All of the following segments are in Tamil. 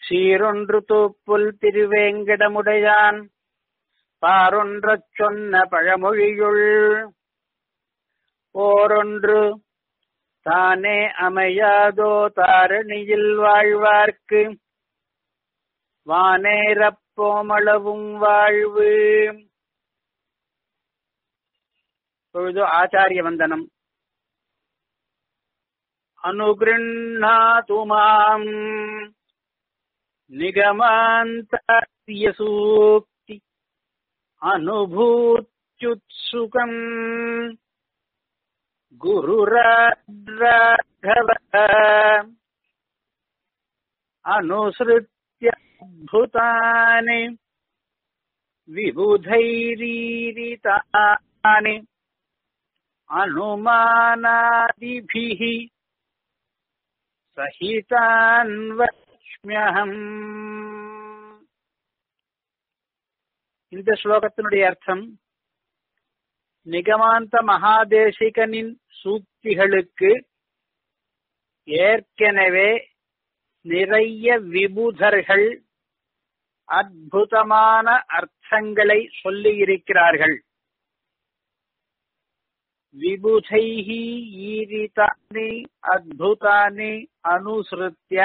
சீரொன்று தூப்புல் திருவேங்கடமுடையான் பாரொன்றச் சொன்ன பழமொழியுள் ஓரொன்று தானே அமையாதோ தாரணியில் வாழ்வார்க்கு வானேரப்போமளவும் வாழ்வு பொழுது ஆச்சாரிய வந்தனம் அனுகிருண்ணாது மாம் நிகமாந்தாரிய சூக்தி அனுபூத்யுத்சுகம் குருராഘவ अनुसृत्यद्भुतानि विबुधैरीरितानि अनुमानादिभिः सहितान् வச்மியகம் இந்த ஸ்லோகத்தினுடைய அர்த்தம் நிகமாந்த மகாதேசிகனின் சூக்திகளுக்கு ஏற்கனவே நிறைய விபுதர்கள் அற்புதமான அர்த்தங்களை சொல்லி இருக்கிறார்கள் விபுதைஹி ஈரிதானி அத்புதானி அனுசிருத்திய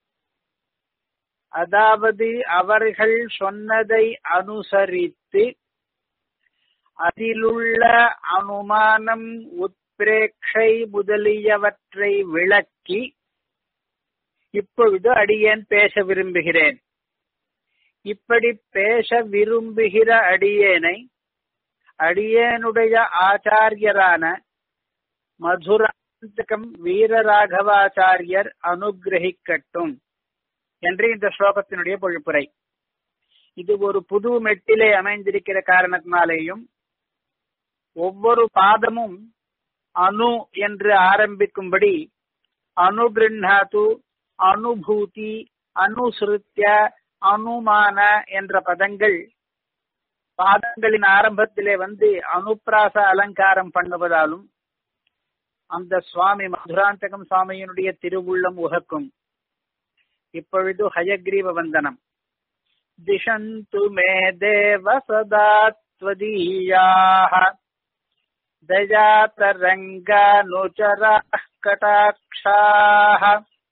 அதாவது அவர்கள் சொன்னதை அனுசரித்து அதிலுள்ள அனுமானம் உத்பிரேக்ஷை முதலியவற்றை விளக்கி இப்பொழுது அடியேன் பேச விரும்புகிறேன் இப்படி பேச விரும்புகிற அடியேனை அடியேனுடைய ஆச்சாரியரான மதுராந்தகம் வீரராகவாச்சாரியர் அனுகிரகிக்கட்டும் என்று இந்த ஸ்லோகத்தினுடைய பொழிப்புரை இது ஒரு புது மெட்டிலே அமைந்திருக்கிற காரணத்தினாலேயும் ஒவ்வொரு பாதமும் அணு என்று ஆரம்பிக்கும்படி அனுகிருண்ணாத்து அனுபூதி அனுசிருத்திய அனுமான என்ற பதங்கள் பாதங்களின் ஆரம்பத்திலே வந்து அனுப்பிராச அலங்காரம் பண்ணுவதாலும் அந்த சுவாமி மதுராந்தகம் சுவாமியினுடைய திருவுள்ளம் உகக்கும் இப்பொழுது ஹயக்ரீவ வந்தனம் திஷந்து மே தேவ சதா त्वदीयाः दयातरङ्गानुचराः कटाक्षाः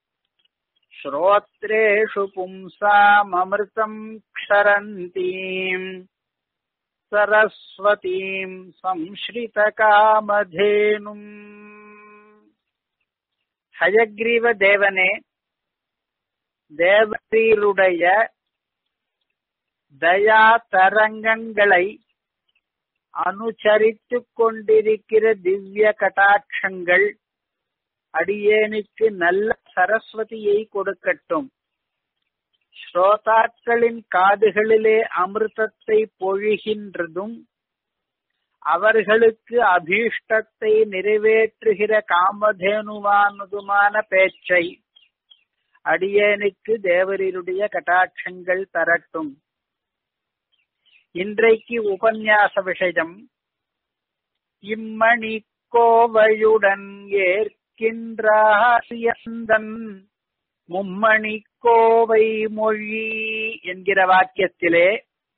श्रोत्रेषु पुंसाममृतम् क्षरन्तीम् सरस्वतीम् संश्रितकामधेनुम् ஹயக்ரீவ தேவனே தேவரீருடைய தயா தரங்கங்களை அனுசரித்து கொண்டிருக்கிற திவ்ய கட்டாட்சங்கள் அடியேனுக்கு நல்ல சரஸ்வதியை கொடுக்கட்டும் ஸ்ரோதாக்களின் காதுகளிலே அமிர்தத்தை பொழிகின்றதும் அவர்களுக்கு அபீஷ்டத்தை நிறைவேற்றுகிற காமதேனுவானதுமான பேச்சை அடியேனுக்கு தேவரீருடைய கட்டாட்சங்கள் தரட்டும் இன்றைக்கு உபன்யாச விஷயம் இம்மணி கோவையுடன் ஏற்கின்றன் மும்மணி கோவை மொழி என்கிற வாக்கியத்திலே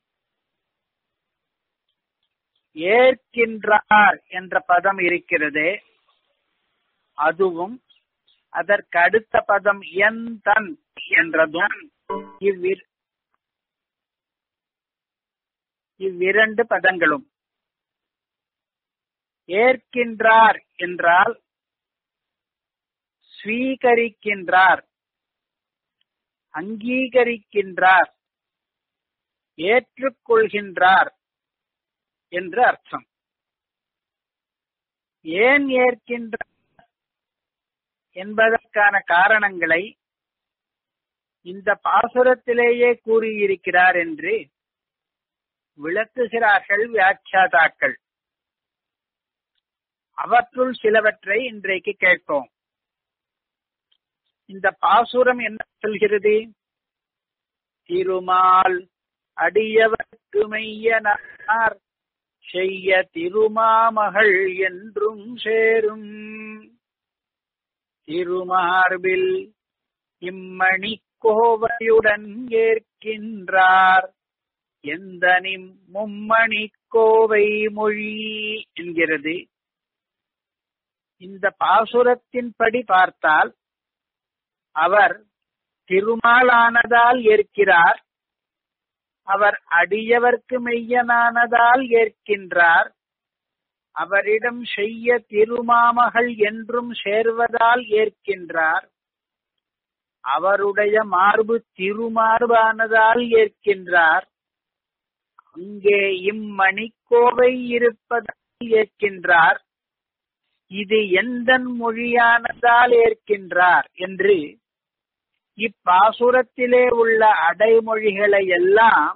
ஏற்கின்றார் என்ற பதம் இருக்கிறது அதுவும் அதற்கு அடுத்த பதம் என் தன் என்றதும் இவ்விரு இவ்விரண்டு பதங்களும் ஏற்கின்றார் என்றால் ஸ்வீகரிக்கின்றார் அங்கீகரிக்கின்றார் ஏற்றுக்கொள்கின்றார் என்று அர்த்தம் ஏன் ஏற்கின்றார் என்பதற்கான காரணங்களை இந்த பாசுரத்திலேயே கூறியிருக்கிறார் என்று விளக்குகிறார்கள் வியாக்கியாதாக்கள் அவற்றுள் சிலவற்றை இன்றைக்கு கேட்போம் இந்த பாசுரம் என்ன சொல்கிறது திருமால் அடியவர்க்கு மெய்யனார் செய்ய திருமாமகள் என்றும் சேரும் திருமார்பில் இம்மணி கோவையுடன் ஏற்கின்றார் எந்த மும்மணி கோவை மொழி என்கிறது இந்த பாசுரத்தின்படி பார்த்தால் அவர் திருமாலானதால் ஏற்கிறார் அவர் அடியவர்க்கு மெய்யனானதால் ஏற்கின்றார் அவரிடம் செய்ய திருமாமகள் என்றும் சேர்வதால் ஏற்கின்றார் அவருடைய மார்பு திருமார்பானதால் ஏற்கின்றார் அங்கே இம்மணிக்கோவை இருப்பதால் ஏற்கின்றார் இது எந்த மொழியானதால் ஏற்கின்றார் என்று இப்பாசுரத்திலே உள்ள அடைமொழிகளை எல்லாம்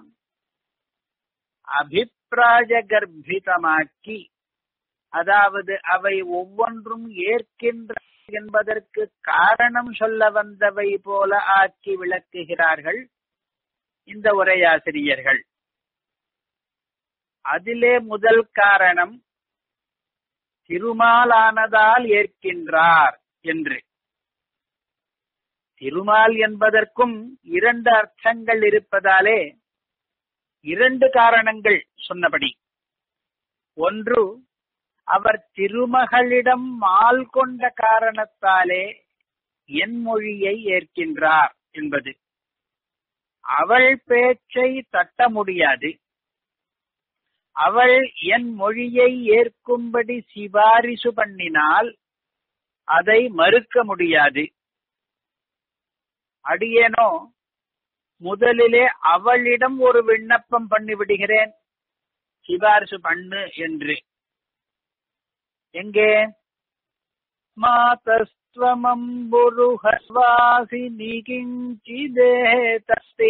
அபிப்பிராய கர்ப்பிதமாக்கி அதாவது அவை ஒவ்வொன்றும் ஏற்கின்ற என்பதற்கு காரணம் சொல்ல வந்தவை போல ஆக்கி விளக்குகிறார்கள் இந்த உரையாசிரியர்கள் அதிலே முதல் காரணம் திருமாலானதால் ஏற்கின்றார் என்று திருமால் என்பதற்கும் இரண்டு அர்த்தங்கள் இருப்பதாலே இரண்டு காரணங்கள் சொன்னபடி ஒன்று அவர் திருமகளிடம் மால் கொண்ட காரணத்தாலே என் மொழியை ஏற்கின்றார் என்பது அவள் பேச்சை தட்ட முடியாது அவள் என் மொழியை ஏற்கும்படி சிபாரிசு பண்ணினால் அதை மறுக்க முடியாது அடியேனோ முதலிலே அவளிடம் ஒரு விண்ணப்பம் பண்ணி விடுகிறேன் சிபாரிசு பண்ணு என்று எங்கே மாதஸ்துவமம்புருஹஸ்வாசி நிகிஞ்சிதே தஸ்தி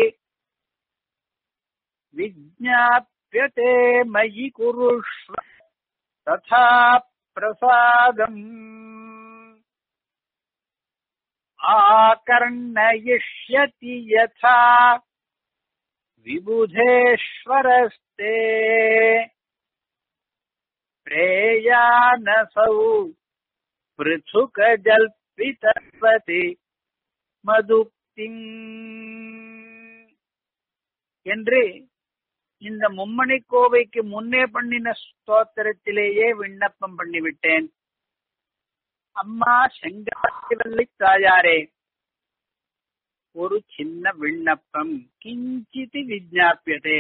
விஜாபியதே மயி குருஷ்வ ததா பிரசாதம் ஆகர்ணயிஷ்யதி யதா விபுதேஸ்வரஸ்தே பிரேயானசௌ பிருத்துகஜல்பிதவதி மதுக்திங் என்று இந்த மும்மணி கோவைக்கு முன்னே பண்ணின ஸ்தோத்திரத்திலேயே விண்ணப்பம் பண்ணிவிட்டேன் அம்மா செங்காவல்லி தாயாரே ஒரு சின்ன விண்ணப்பம் கிஞ்சித்து விஜாபியதே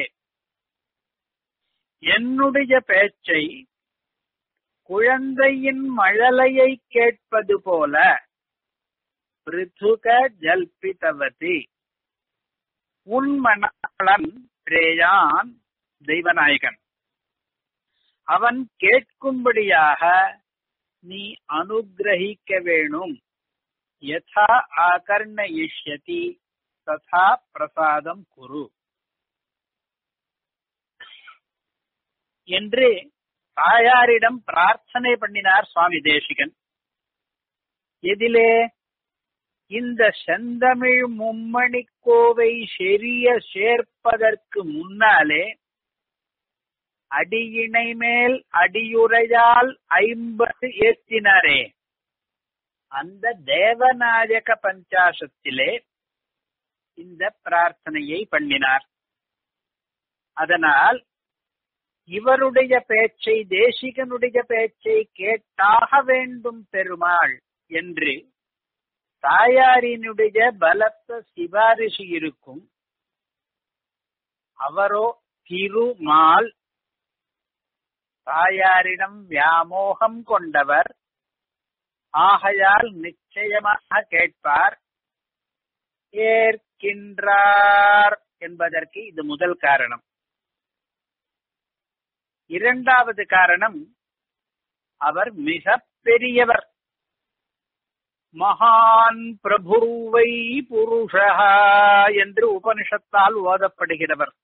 என்னுடைய பேச்சை குழந்தையின் மழலையை கேட்பது போல பிருதுக ஜல்பிதவதி உன் மணாளன் பிரேயான் தெய்வநாயகன் அவன் கேட்கும்படியாக நீ அனுகிரகிக்க வேணும் யதா ஆகர்ணயிஷ்யதி ததா பிரசாதம் குரு என்று தாயாரிடம் பிரார்த்தனை பண்ணினார் சுவாமி தேசிகன் எதிலே இந்த செந்தமிழ் மும்மணி கோவை செரிய சேர்ப்பதற்கு முன்னாலே அடியினை மேல் அடியுரையால் ஐம்பது ஏற்றினாரே அந்த தேவநாயக பஞ்சாசத்திலே இந்த பிரார்த்தனையை பண்ணினார் அதனால் இவருடைய பேச்சை தேசிகனுடைய பேச்சை கேட்டாக வேண்டும் பெருமாள் என்று தாயாரினுடைய பலத்த சிபாரிசு இருக்கும் அவரோ திருமால் தாயாரிடம் வியாமோகம் கொண்டவர் ஆகையால் நிச்சயமாக கேட்பார் ஏற்கின்றார் என்பதற்கு இது முதல் காரணம் இரண்டாவது காரணம் அவர் மிக பெரியவர் மகான் பிரபுவை புருஷா என்று உபனிஷத்தால் ஓதப்படுகிறவர்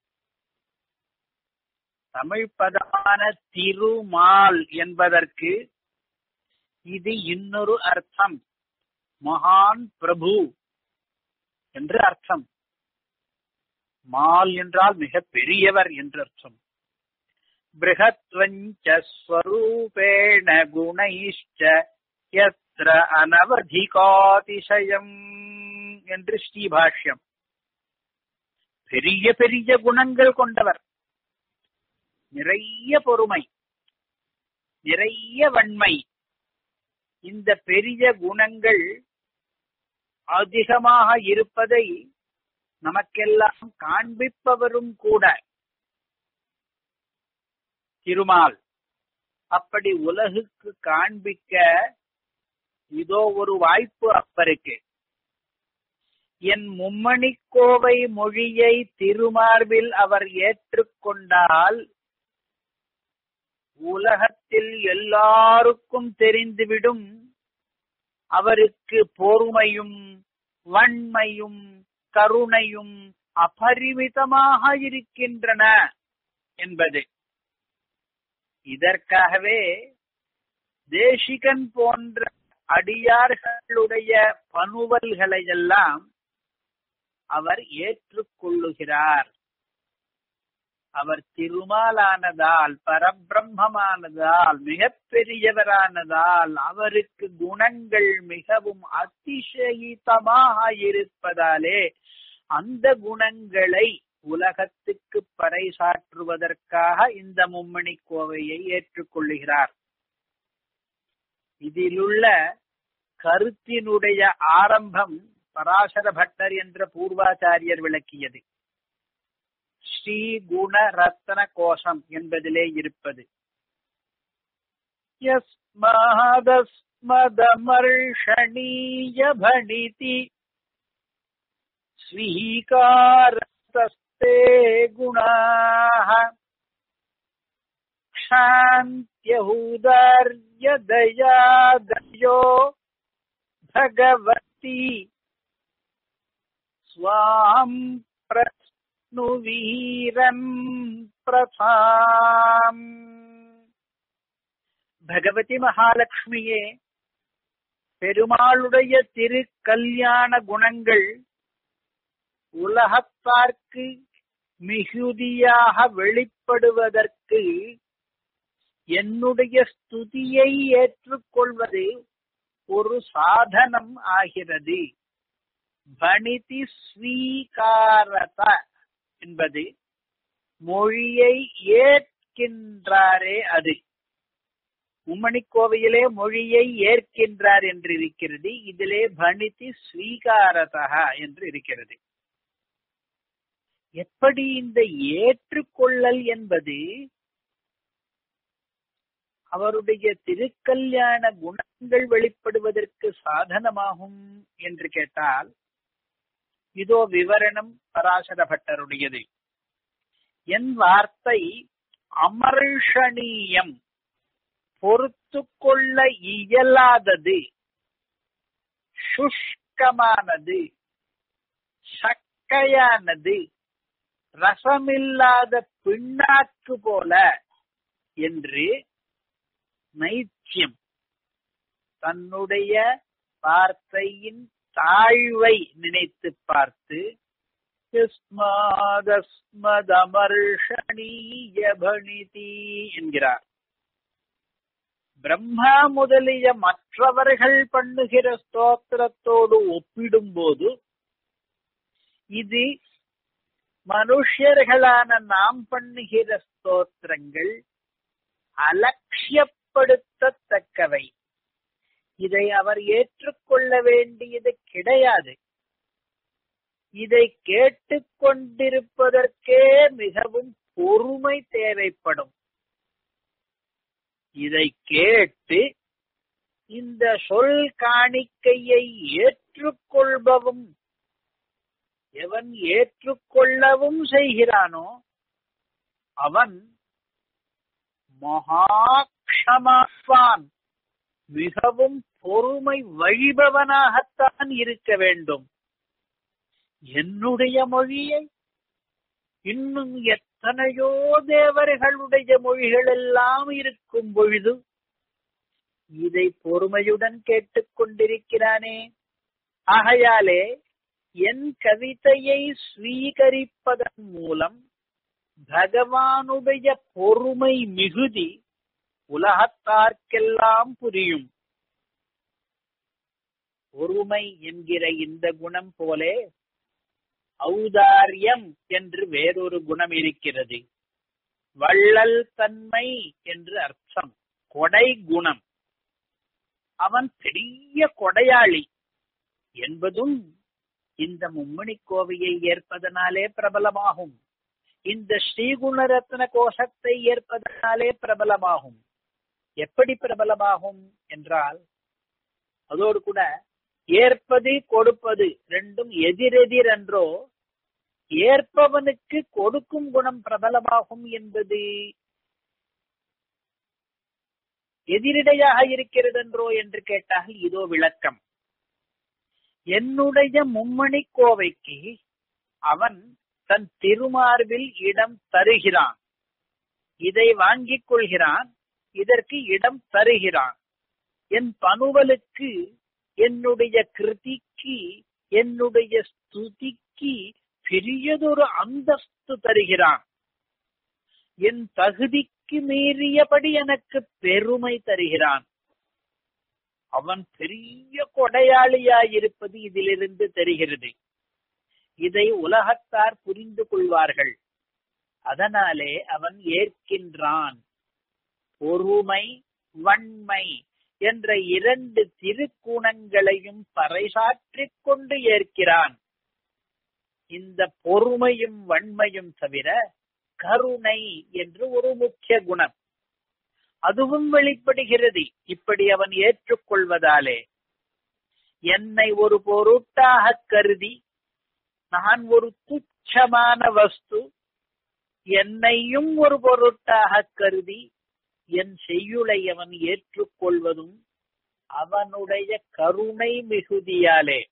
தமிழ் பதமான திருமால் என்பதற்கு இது இன்னொரு அர்த்தம் மகான் பிரபு என்று அர்த்தம் மால் என்றால் மிக பெரியவர் என்று அர்த்தம் பிருகத்வஞ்ச ஸ்வரூபேண குணைஷ்ட எத்திர அனவதிகாதிசயம் என்று ஸ்ரீபாஷ்யம் பெரிய பெரிய குணங்கள் கொண்டவர் நிறைய பொறுமை நிறைய வன்மை இந்த பெரிய குணங்கள் அதிகமாக இருப்பதை நமக்கெல்லாம் காண்பிப்பவரும் கூட திருமால் அப்படி உலகுக்கு காண்பிக்க இதோ ஒரு வாய்ப்பு அப்பருக்கு என் மும்மணிக்கோவை மொழியை திருமார்பில் அவர் ஏற்றுக்கொண்டால் உலகத்தில் எல்லாருக்கும் தெரிந்துவிடும் அவருக்கு பொறுமையும் வன்மையும் கருணையும் அபரிமிதமாக இருக்கின்றன என்பது இதற்காகவே தேசிகன் போன்ற அடியார்களுடைய பனுவல்களை எல்லாம் அவர் ஏற்றுக்கொள்ளுகிறார் அவர் திருமாலானதால் பரபிரம்மமானதால் மிகப் பெரியவரானதால் அவருக்கு குணங்கள் மிகவும் அதிசயித்தமாக இருப்பதாலே அந்த குணங்களை உலகத்துக்கு பறைசாற்றுவதற்காக இந்த மும்மணி கோவையை ஏற்றுக்கொள்ளுகிறார் இதிலுள்ள கருத்தினுடைய ஆரம்பம் பராசர பட்டர் என்ற பூர்வாச்சாரியர் விளக்கியது ஸ்ரீ குண ரத்ன கோஷம் என்பதிலே இருப்பது யஸ்மாதஸ்மதமர்ஷணீய பணிதி ஸ்வீகாரஸ்தே குணாः क्षान्त्यहुदार्यदयादयो भगवती स्वाम् பிரஸ்னுவீரன் பிரதாம் பகவதி மகாலட்சுமியே பெருமாளுடைய திரு கல்யாண குணங்கள் உலகத்தார்க்கு மிகுதியாக வெளிப்படுவதற்கு என்னுடைய ஸ்துதியை ஏற்றுக்கொள்வது ஒரு சாதனம் ஆகிறது பணிதி ஸ்வீகாரத என்பது மொழியை ஏற்கின்றாரே அது மும்மணி கோவையிலே மொழியை ஏற்கின்றார் என்று இருக்கிறது இதிலே பணிதி ஸ்வீகாரதா என்று இருக்கிறது எப்படி இந்த ஏற்றுக்கொள்ளல் என்பது அவருடைய திருக்கல்யாண குணங்கள் வெளிப்படுவதற்கு சாதனமாகும் என்று கேட்டால் இதோ விவரணம் பராசர பட்டருடையது என் வார்த்தை அமர்ஷணீயம் பொறுத்து கொள்ள இயலாதது சுஷ்கமானது சக்கையானது ரசமில்லாத பின்னாக்கு போல என்று நைத்தியம் தன்னுடைய வார்த்தையின் தாழ்வை நினைத்து பார்த்து பணிதி என்கிறார் பிரம்மா முதலிய மற்றவர்கள் பண்ணுகிற ஸ்தோத்திரத்தோடு ஒப்பிடும்போது இது மனுஷர்களான நாம் பண்ணுகிற ஸ்தோத்திரங்கள் அலட்சியப்படுத்தத்தக்கவை இதை அவர் ஏற்றுக்கொள்ள வேண்டியது கிடையாது இதை கேட்டுக்கொண்டிருப்பதற்கே மிகவும் பொறுமை தேவைப்படும் இதை கேட்டு இந்த சொல் காணிக்கையை ஏற்றுக்கொள்பவும் எவன் ஏற்றுக்கொள்ளவும் செய்கிறானோ அவன் மகாக்ஷமாத்வான் மிகவும் பொறுமை வழிபவனாகத்தான் இருக்க வேண்டும் என்னுடைய மொழியை இன்னும் எத்தனையோ தேவர்களுடைய மொழிகள் எல்லாம் இருக்கும் பொழுது இதை பொறுமையுடன் கேட்டுக்கொண்டிருக்கிறானே ஆகையாலே என் கவிதையை ஸ்வீகரிப்பதன் மூலம் பகவானுடைய பொறுமை மிகுதி உலகத்தார்க்கெல்லாம் புரியும் பொறுமை என்கிற இந்த குணம் போலே ஔதாரியம் என்று வேறொரு குணம் இருக்கிறது வள்ளல் தன்மை என்று அர்த்தம் கொடை குணம் அவன் பெரிய கொடையாளி என்பதும் இந்த மும்மணி கோவையை ஏற்பதனாலே பிரபலமாகும் இந்த ஸ்ரீகுணரத்ன கோஷத்தை ஏற்பதனாலே பிரபலமாகும் எப்படி பிரபலமாகும் என்றால் அதோடு கூட ஏற்பது கொடுப்பது ரெண்டும் எதிரெதிர் என்றோ ஏற்பவனுக்கு கொடுக்கும் குணம் பிரபலமாகும் என்பது எதிரிடையாக இருக்கிறது என்றோ என்று கேட்டால் இதோ விளக்கம் என்னுடைய மும்மணி கோவைக்கு அவன் தன் திருமார்பில் இடம் தருகிறான் இதை வாங்கிக் கொள்கிறான் இதற்கு இடம் தருகிறான் என் பனுவலுக்கு என்னுடைய கிருதிக்கு என்னுடைய ஸ்துதிக்கு பெரியதொரு அந்தஸ்து தருகிறான் என் தகுதிக்கு மீறியபடி எனக்கு பெருமை தருகிறான் அவன் பெரிய கொடையாளியாயிருப்பது இதிலிருந்து தெரிகிறது இதை உலகத்தார் புரிந்து கொள்வார்கள் அதனாலே அவன் ஏற்கின்றான் பொறுமை வன்மை என்ற இரண்டு திருக்குணங்களையும் பறைசாற்றிக் கொண்டு ஏற்கிறான் இந்த பொறுமையும் வன்மையும் தவிர கருணை என்று ஒரு முக்கிய குணம் அதுவும் வெளிப்படுகிறது இப்படி அவன் ஏற்றுக்கொள்வதாலே என்னை ஒரு பொருட்டாக கருதி நான் ஒரு துச்சமான வஸ்து என்னையும் ஒரு பொருட்டாக கருதி என் செய்யுளை அவன் ஏற்றுக்கொள்வதும் அவனுடைய கருணை மிகுதியாலே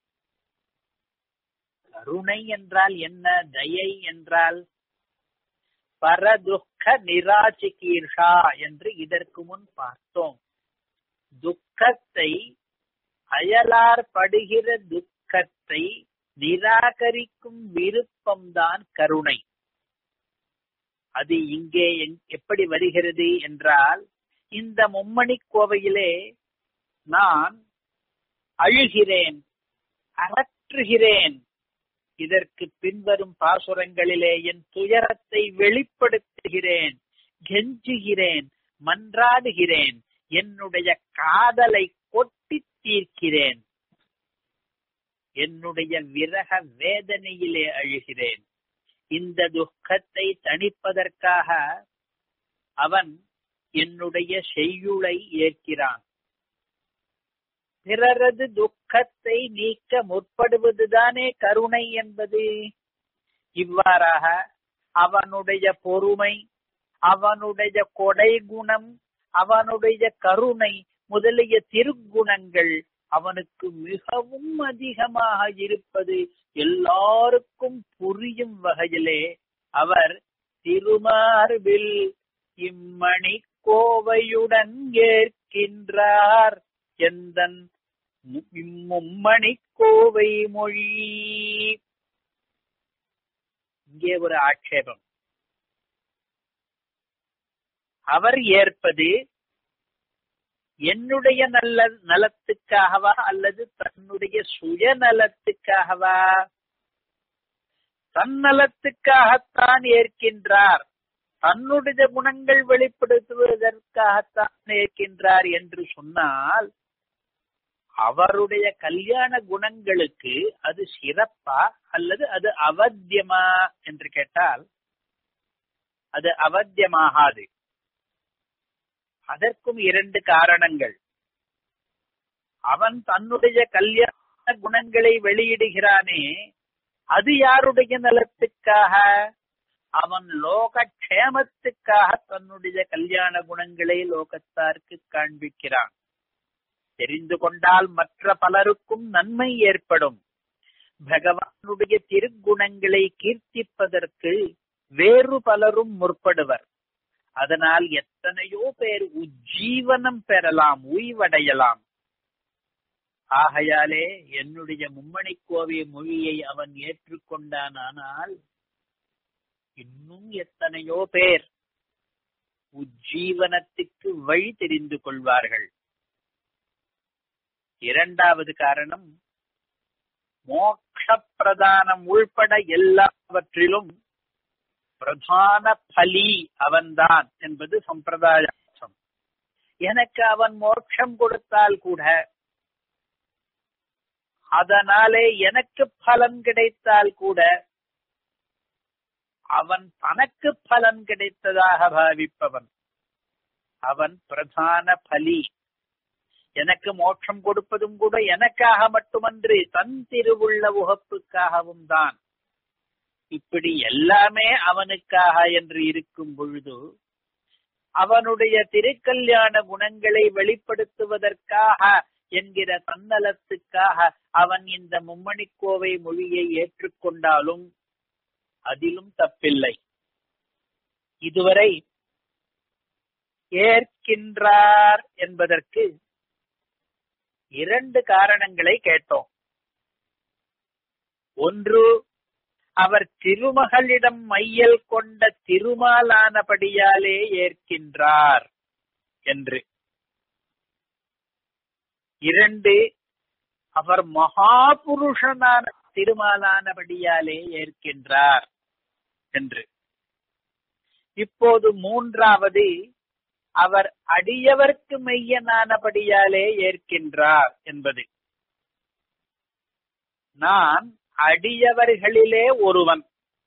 கருணை என்றால் என்ன தயை என்றால் பரதுக்க நிராசிகீர்ஷா என்று இதற்கு முன் பார்த்தோம் துக்கத்தை அயலார் படுகிற துக்கத்தை நிராகரிக்கும் விருப்பம்தான் கருணை அது இங்கே எப்படி வருகிறது என்றால் இந்த மும்மணி கோவையிலே நான் அழுகிறேன் அகற்றுகிறேன் இதற்கு பின்வரும் பாசுரங்களிலே என் துயரத்தை வெளிப்படுத்துகிறேன் கெஞ்சுகிறேன் மன்றாடுகிறேன் என்னுடைய காதலை கொட்டி தீர்க்கிறேன் என்னுடைய விரக வேதனையிலே அழுகிறேன் இந்த துக்கத்தை தணிப்பதற்காக அவன் என்னுடைய செய்யுளை ஏற்கிறான் பிறரது துக்கத்தை நீக்க முற்படுவதுதானே கருணை என்பது இவ்வாறாக அவனுடைய பொறுமை அவனுடைய கொடை குணம் அவனுடைய கருணை முதலிய திருக்குணங்கள் அவனுக்கு மிகவும் அதிகமாக இருப்பது எல்லாருக்கும் புரியும் வகையிலே அவர் திருமார்பில் இம்மணி கோவையுடன் ஏற்கின்றார் எந்தன் இம்மும்மணி கோவை மொழி இங்கே ஒரு ஆட்சேபம் அவர் ஏற்பது என்னுடைய நல்ல நலத்துக்காகவா அல்லது தன்னுடைய சுயநலத்துக்காகவா தன்னலத்துக்காகத்தான் ஏற்கின்றார் தன்னுடைய குணங்கள் வெளிப்படுத்துவதற்காகத்தான் ஏற்கின்றார் என்று சொன்னால் அவருடைய கல்யாண குணங்களுக்கு அது சிறப்பா அல்லது அது அவத்தியமா என்று கேட்டால் அது அவத்தியமாகாது அதற்கும் இரண்டு காரணங்கள் அவன் தன்னுடைய கல்யாண குணங்களை வெளியிடுகிறானே அது யாருடைய நலத்துக்காக அவன் லோக க்ஷேமத்துக்காக தன்னுடைய கல்யாண குணங்களை லோகத்தாருக்கு காண்பிக்கிறான் தெரிந்து கொண்டால் மற்ற பலருக்கும் நன்மை ஏற்படும் பகவானுடைய திருக்குணங்களை கீர்த்திப்பதற்கு வேறு பலரும் முற்படுவர் அதனால் எத்தனையோ பேர் உஜ்ஜீவனம் பெறலாம் உய்வடையலாம் ஆகையாலே என்னுடைய மும்மணி கோவை மொழியை அவன் ஏற்றுக்கொண்டான் ஆனால் இன்னும் எத்தனையோ பேர் உஜ்ஜீவனத்துக்கு வழி தெரிந்து கொள்வார்கள் இரண்டாவது காரணம் மோக்ஷ பிரதானம் உள்பட எல்லாவற்றிலும் பிரதான பலி அவன்தான் என்பது சம்பிரதாயம் எனக்கு அவன் மோட்சம் கொடுத்தால் கூட அதனாலே எனக்கு பலன் கிடைத்தால் கூட அவன் தனக்கு பலன் கிடைத்ததாக பாவிப்பவன் அவன் பிரதான பலி எனக்கு மோட்சம் கொடுப்பதும் கூட எனக்காக மட்டுமன்றி தன் திருவுள்ள உகப்புக்காகவும் தான் இப்படி எல்லாமே அவனுக்காக என்று இருக்கும் பொழுது அவனுடைய திருக்கல்யாண குணங்களை வெளிப்படுத்துவதற்காக என்கிற தன்னலத்துக்காக அவன் இந்த மும்மணிக்கோவை மொழியை ஏற்றுக்கொண்டாலும் அதிலும் தப்பில்லை இதுவரை ஏற்கின்றார் என்பதற்கு இரண்டு காரணங்களை கேட்டோம் ஒன்று அவர் திருமகளிடம் மையல் கொண்ட திருமாலானபடியாலே ஏற்கின்றார் என்று இரண்டு அவர் மகாபுருஷனான திருமாலானபடியாலே ஏற்கின்றார் என்று இப்போது மூன்றாவது அவர் அடியவர்க்கு மெய்யனானபடியாலே ஏற்கின்றார் என்பது நான் அடியவர்களிலே ஒருவன்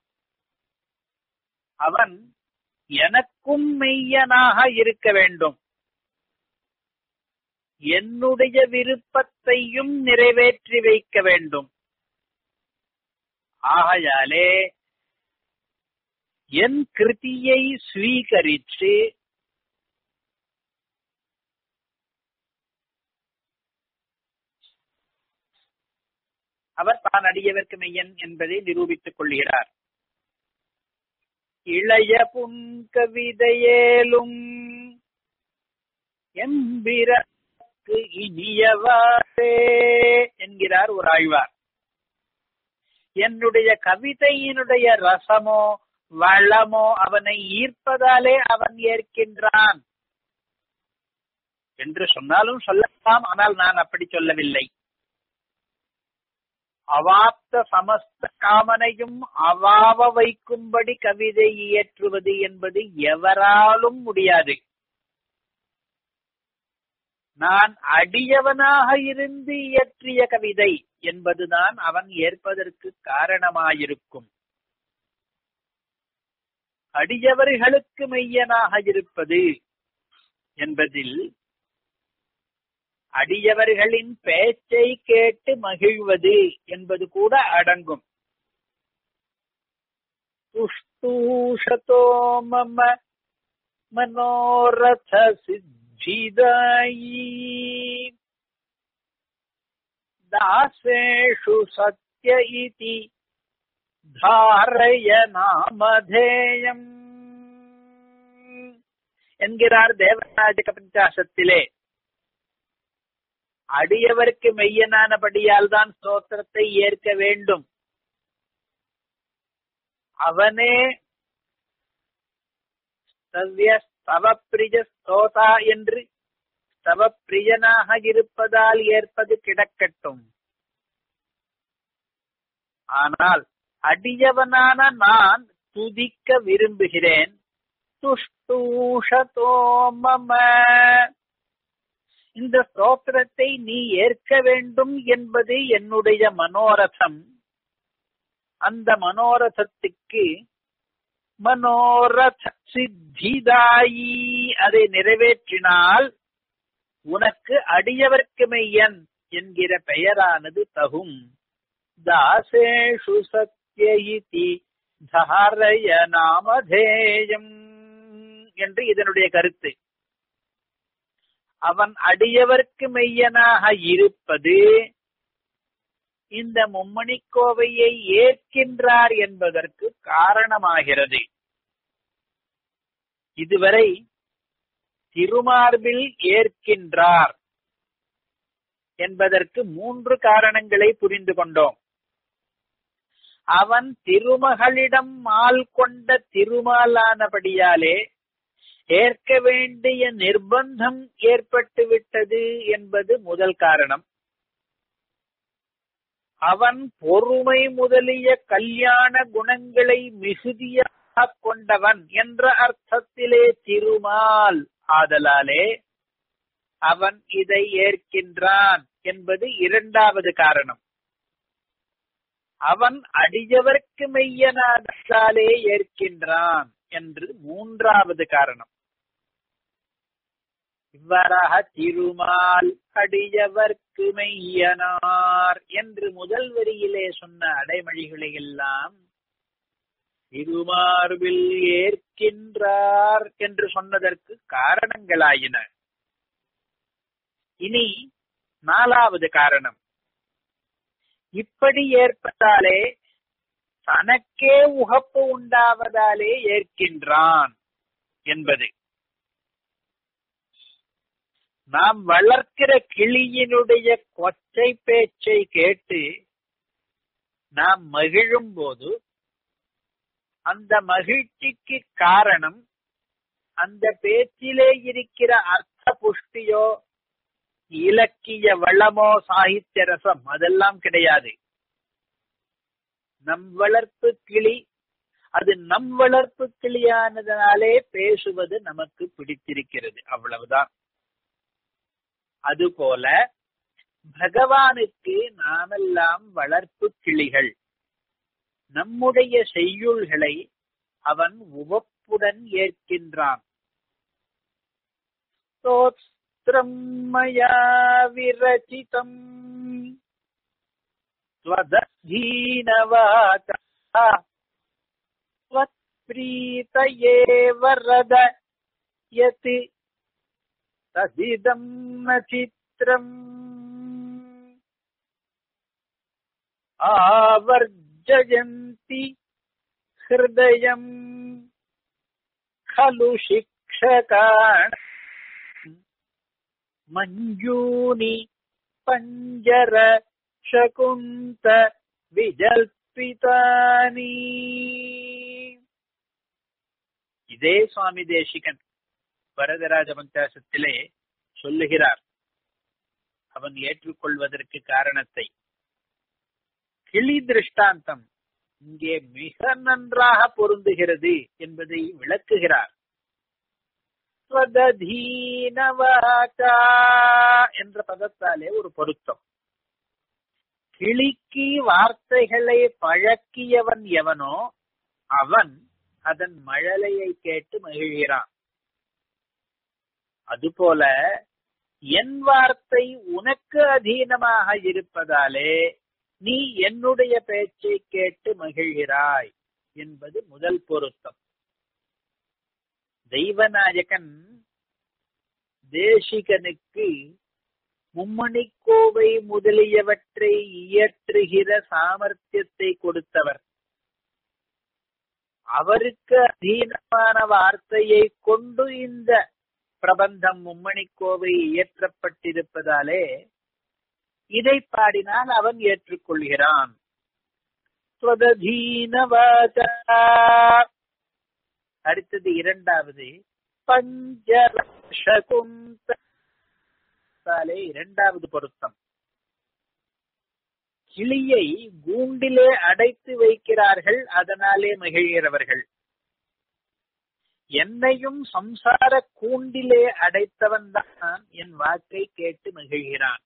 அவன் எனக்கும் மெய்யனாக இருக்க வேண்டும் என்னுடைய விருப்பத்தையும் நிறைவேற்றி வைக்க வேண்டும் ஆகையாலே என் கிருதியை ஸ்வீகரித்து அவர் தான் அடியவர்க்கு மெய்யன் என்பதை நிரூபித்துக் கொள்கிறார் இளைய புன்கவிதையேலும் எம்பிறக்கு இனியவாரே என்கிறார் ஒரு ஆழ்வார் என்னுடைய கவிதையினுடைய ரசமோ வளமோ அவனை ஈர்ப்பதாலே அவன் ஏற்கின்றான் என்று சொன்னாலும் சொல்லலாம் ஆனால் நான் அப்படி சொல்லவில்லை அவாப்த சமஸ்த காமனையும் அவாவ வைக்கும்படி கவிதை இயற்றுவது என்பது எவராலும் முடியாது நான் அடியவனாக இருந்து இயற்றிய கவிதை என்பதுதான் அவன் ஏற்பதற்கு காரணமாயிருக்கும் அடியவர்களுக்கு மெய்யனாக இருப்பது என்பதில் அடியவர்களின் பேச்சை கேட்டு மகிழ்வது என்பது கூட அடங்கும் துஷ்டூஷதோ மம மனோரத சித்திதாயி தாசேஷு சத்ய இதி தாரய நாமதேயம் என்கிறார் தேவராஜ பஞ்சாசத்திலே அடியவருக்கு மெய்யனானபடியால் தான் ஸ்தோத்திரத்தை ஏற்க வேண்டும் அவனே ஸ்தவப்பிரிய ஸ்தோதா என்று ஸ்தவப்பிரியனாக இருப்பதால் ஏற்பது கிடக்கட்டும் ஆனால் அடியவனான நான் துதிக்க விரும்புகிறேன் துஷ்டூஷதோ மம இந்த ஸ்தோத்திரத்தை நீ ஏற்க வேண்டும் என்பது என்னுடைய மனோரதம் அந்த மனோரதத்துக்கு மனோரத சித்திதாயி அதை நிறைவேற்றினால் உனக்கு அடியவர்க்கு மெய்யன் என்கிற பெயரானது தகும் தாசேஷு சத்ய இதி தாரய நாமதேயம் என்று இதனுடைய கருத்து அவன் அடியவர்க்கு மெய்யனாக இருப்பது இந்த மும்மணிக்கோவையை ஏற்கின்றார் என்பதற்கு காரணமாகிறது இதுவரை திருமார்பில் ஏற்கின்றார் என்பதற்கு மூன்று காரணங்களை புரிந்து கொண்டோம் அவன் திருமகளிடம் மால் கொண்ட திருமாலானபடியாலே ஏற்க வேண்டிய நிர்பந்தம் ஏற்பட்டு விட்டது என்பது முதல் காரணம் அவன் பொறுமை முதலிய கல்யாண குணங்களை மிகுதியாக கொண்டவன் என்ற அர்த்தத்திலே திருமால் ஆதலாலே அவன் இதை ஏற்கின்றான் என்பது இரண்டாவது காரணம் அவன் அடியவர்க்கு மெய்யனாதாலே ஏற்கின்றான் என்று மூன்றாவது காரணம் இவ்வாறாக திருமால் அடியவர்க்கு மெய்யனார் என்று முதல் வரியிலே சொன்ன அடைமொழிகளை எல்லாம் திருமார்பில் ஏற்கின்றார் என்று சொன்னதற்கு காரணங்களாயின இனி நாலாவது காரணம் இப்படி ஏற்பட்டாலே தனக்கே உகப்பு உண்டாவதாலே ஏற்கின்றான் என்பது நாம் வளர்க்கிற கிளியினுடைய கொச்சை பேச்சை கேட்டு நாம் மகிழும் போது அந்த மகிழ்ச்சிக்கு காரணம் அந்த பேச்சிலே இருக்கிற அர்த்த புஷ்டியோ இலக்கிய வளமோ சாகித்ய ரசம் அதெல்லாம் கிடையாது நம் வளர்ப்பு கிளி அது நம் வளர்ப்பு கிளியானதனாலே பேசுவது நமக்கு பிடித்திருக்கிறது அவ்வளவுதான் அதுபோல பகவானுக்கு நாமெல்லாம் வளர்ப்பு கிளிகள் நம்முடைய செய்யுள்களை அவன் உவப்புடன் ஏற்கின்றான் स्तोत्रम् मया विरचितम् त्वदधीनवाचा त्वत्प्रीतये वरद यत् तदिदम् न चित्रम् आवर्जयन्ति हृदयम् खलु शिक्षकाण மஞ்சூனி பஞ்சர சகுந்த விஜல்பிதானி இதே சுவாமி தேசிகன் வரதராஜ பஞ்சாசத்திலே சொல்லுகிறார் அவன் ஏற்றுக்கொள்வதற்கு காரணத்தை கிளி திருஷ்டாந்தம் இங்கே மிக நன்றாக பொருந்துகிறது என்பதை விளக்குகிறார் ஸ்வததீனவாச்சா என்ற பதத்தாலே ஒரு பொருத்தம் கிளிக்கு வார்த்தைகளை பழக்கியவன் எவனோ அவன் அதன் மழலையை கேட்டு மகிழ்கிறான் அதுபோல என் வார்த்தை உனக்கு அதீனமாக இருப்பதாலே நீ என்னுடைய பேச்சை கேட்டு மகிழ்கிறாய் என்பது முதல் பொருத்தம் தெய்வநாயகன் தேசிகனுக்கு மும்மணிக்கோவை முதலியவற்றை இயற்றுகிற சாமர்த்தியத்தை கொடுத்தவர் அவருக்கு அதீனமான வார்த்தையை கொண்டு இந்த பிரபந்தம் மும்மணிக்கோவை இயற்றப்பட்டிருப்பதாலே இதை பாடினால் அவன் ஏற்றுக்கொள்கிறான் அடுத்தது இரண்டாவது பஞ்சகுந்தாலே இரண்டாவது பொருத்தம் கிளியை கூண்டிலே அடைத்து வைக்கிறார்கள் அதனாலே மகிழ்கிறவர்கள் என்னையும் சம்சார கூண்டிலே அடைத்தவன் தான் என் வாக்கை கேட்டு மகிழ்கிறான்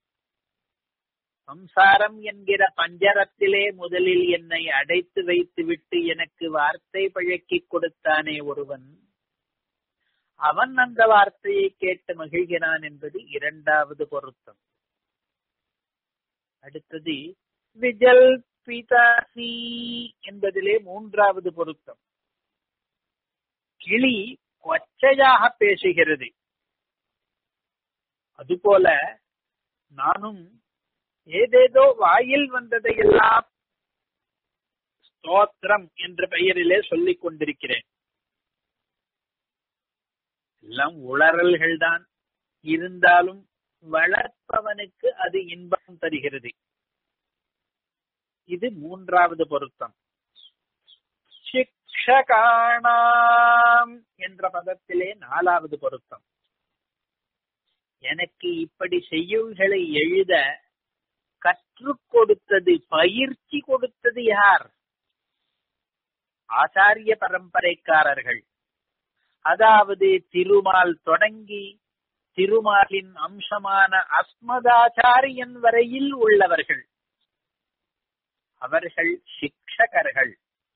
சம்சாரம் என்கிற பஞ்சரத்திலே முதலில் என்னை அடைத்து வைத்து விட்டு எனக்கு வார்த்தை பழக்கி கொடுத்தானே ஒருவன் அவன் அந்த வார்த்தையை கேட்டு மகிழ்கிறான் என்பது இரண்டாவது பொருத்தம் அடுத்தது விஜல் பிதாசி என்பதிலே மூன்றாவது பொருத்தம் கிளி கொச்சையாக பேசுகிறது அதுபோல நானும் ஏதேதோ வாயில் வந்ததையெல்லாம் ஸ்தோத்திரம் என்ற பெயரிலே சொல்லிக் கொண்டிருக்கிறேன் எல்லாம் உளறல்கள் தான் இருந்தாலும் வளர்ப்பவனுக்கு அது இன்பம் தருகிறது இது மூன்றாவது பொருத்தம் சிக்ஷகாணாம் என்ற பதத்திலே நாலாவது பொருத்தம் எனக்கு இப்படி செய்யுள்களை எழுத கற்றுக் கொடுத்தது பயிற்சி கொடுத்தது யார் ஆச்சாரிய பரம்பரைக்காரர்கள் அதாவது திருமால் தொடங்கி திருமாலின் அம்சமான அஸ்மதாச்சாரியன் வரையில் உள்ளவர்கள் அவர்கள் சிக்ஷகர்கள்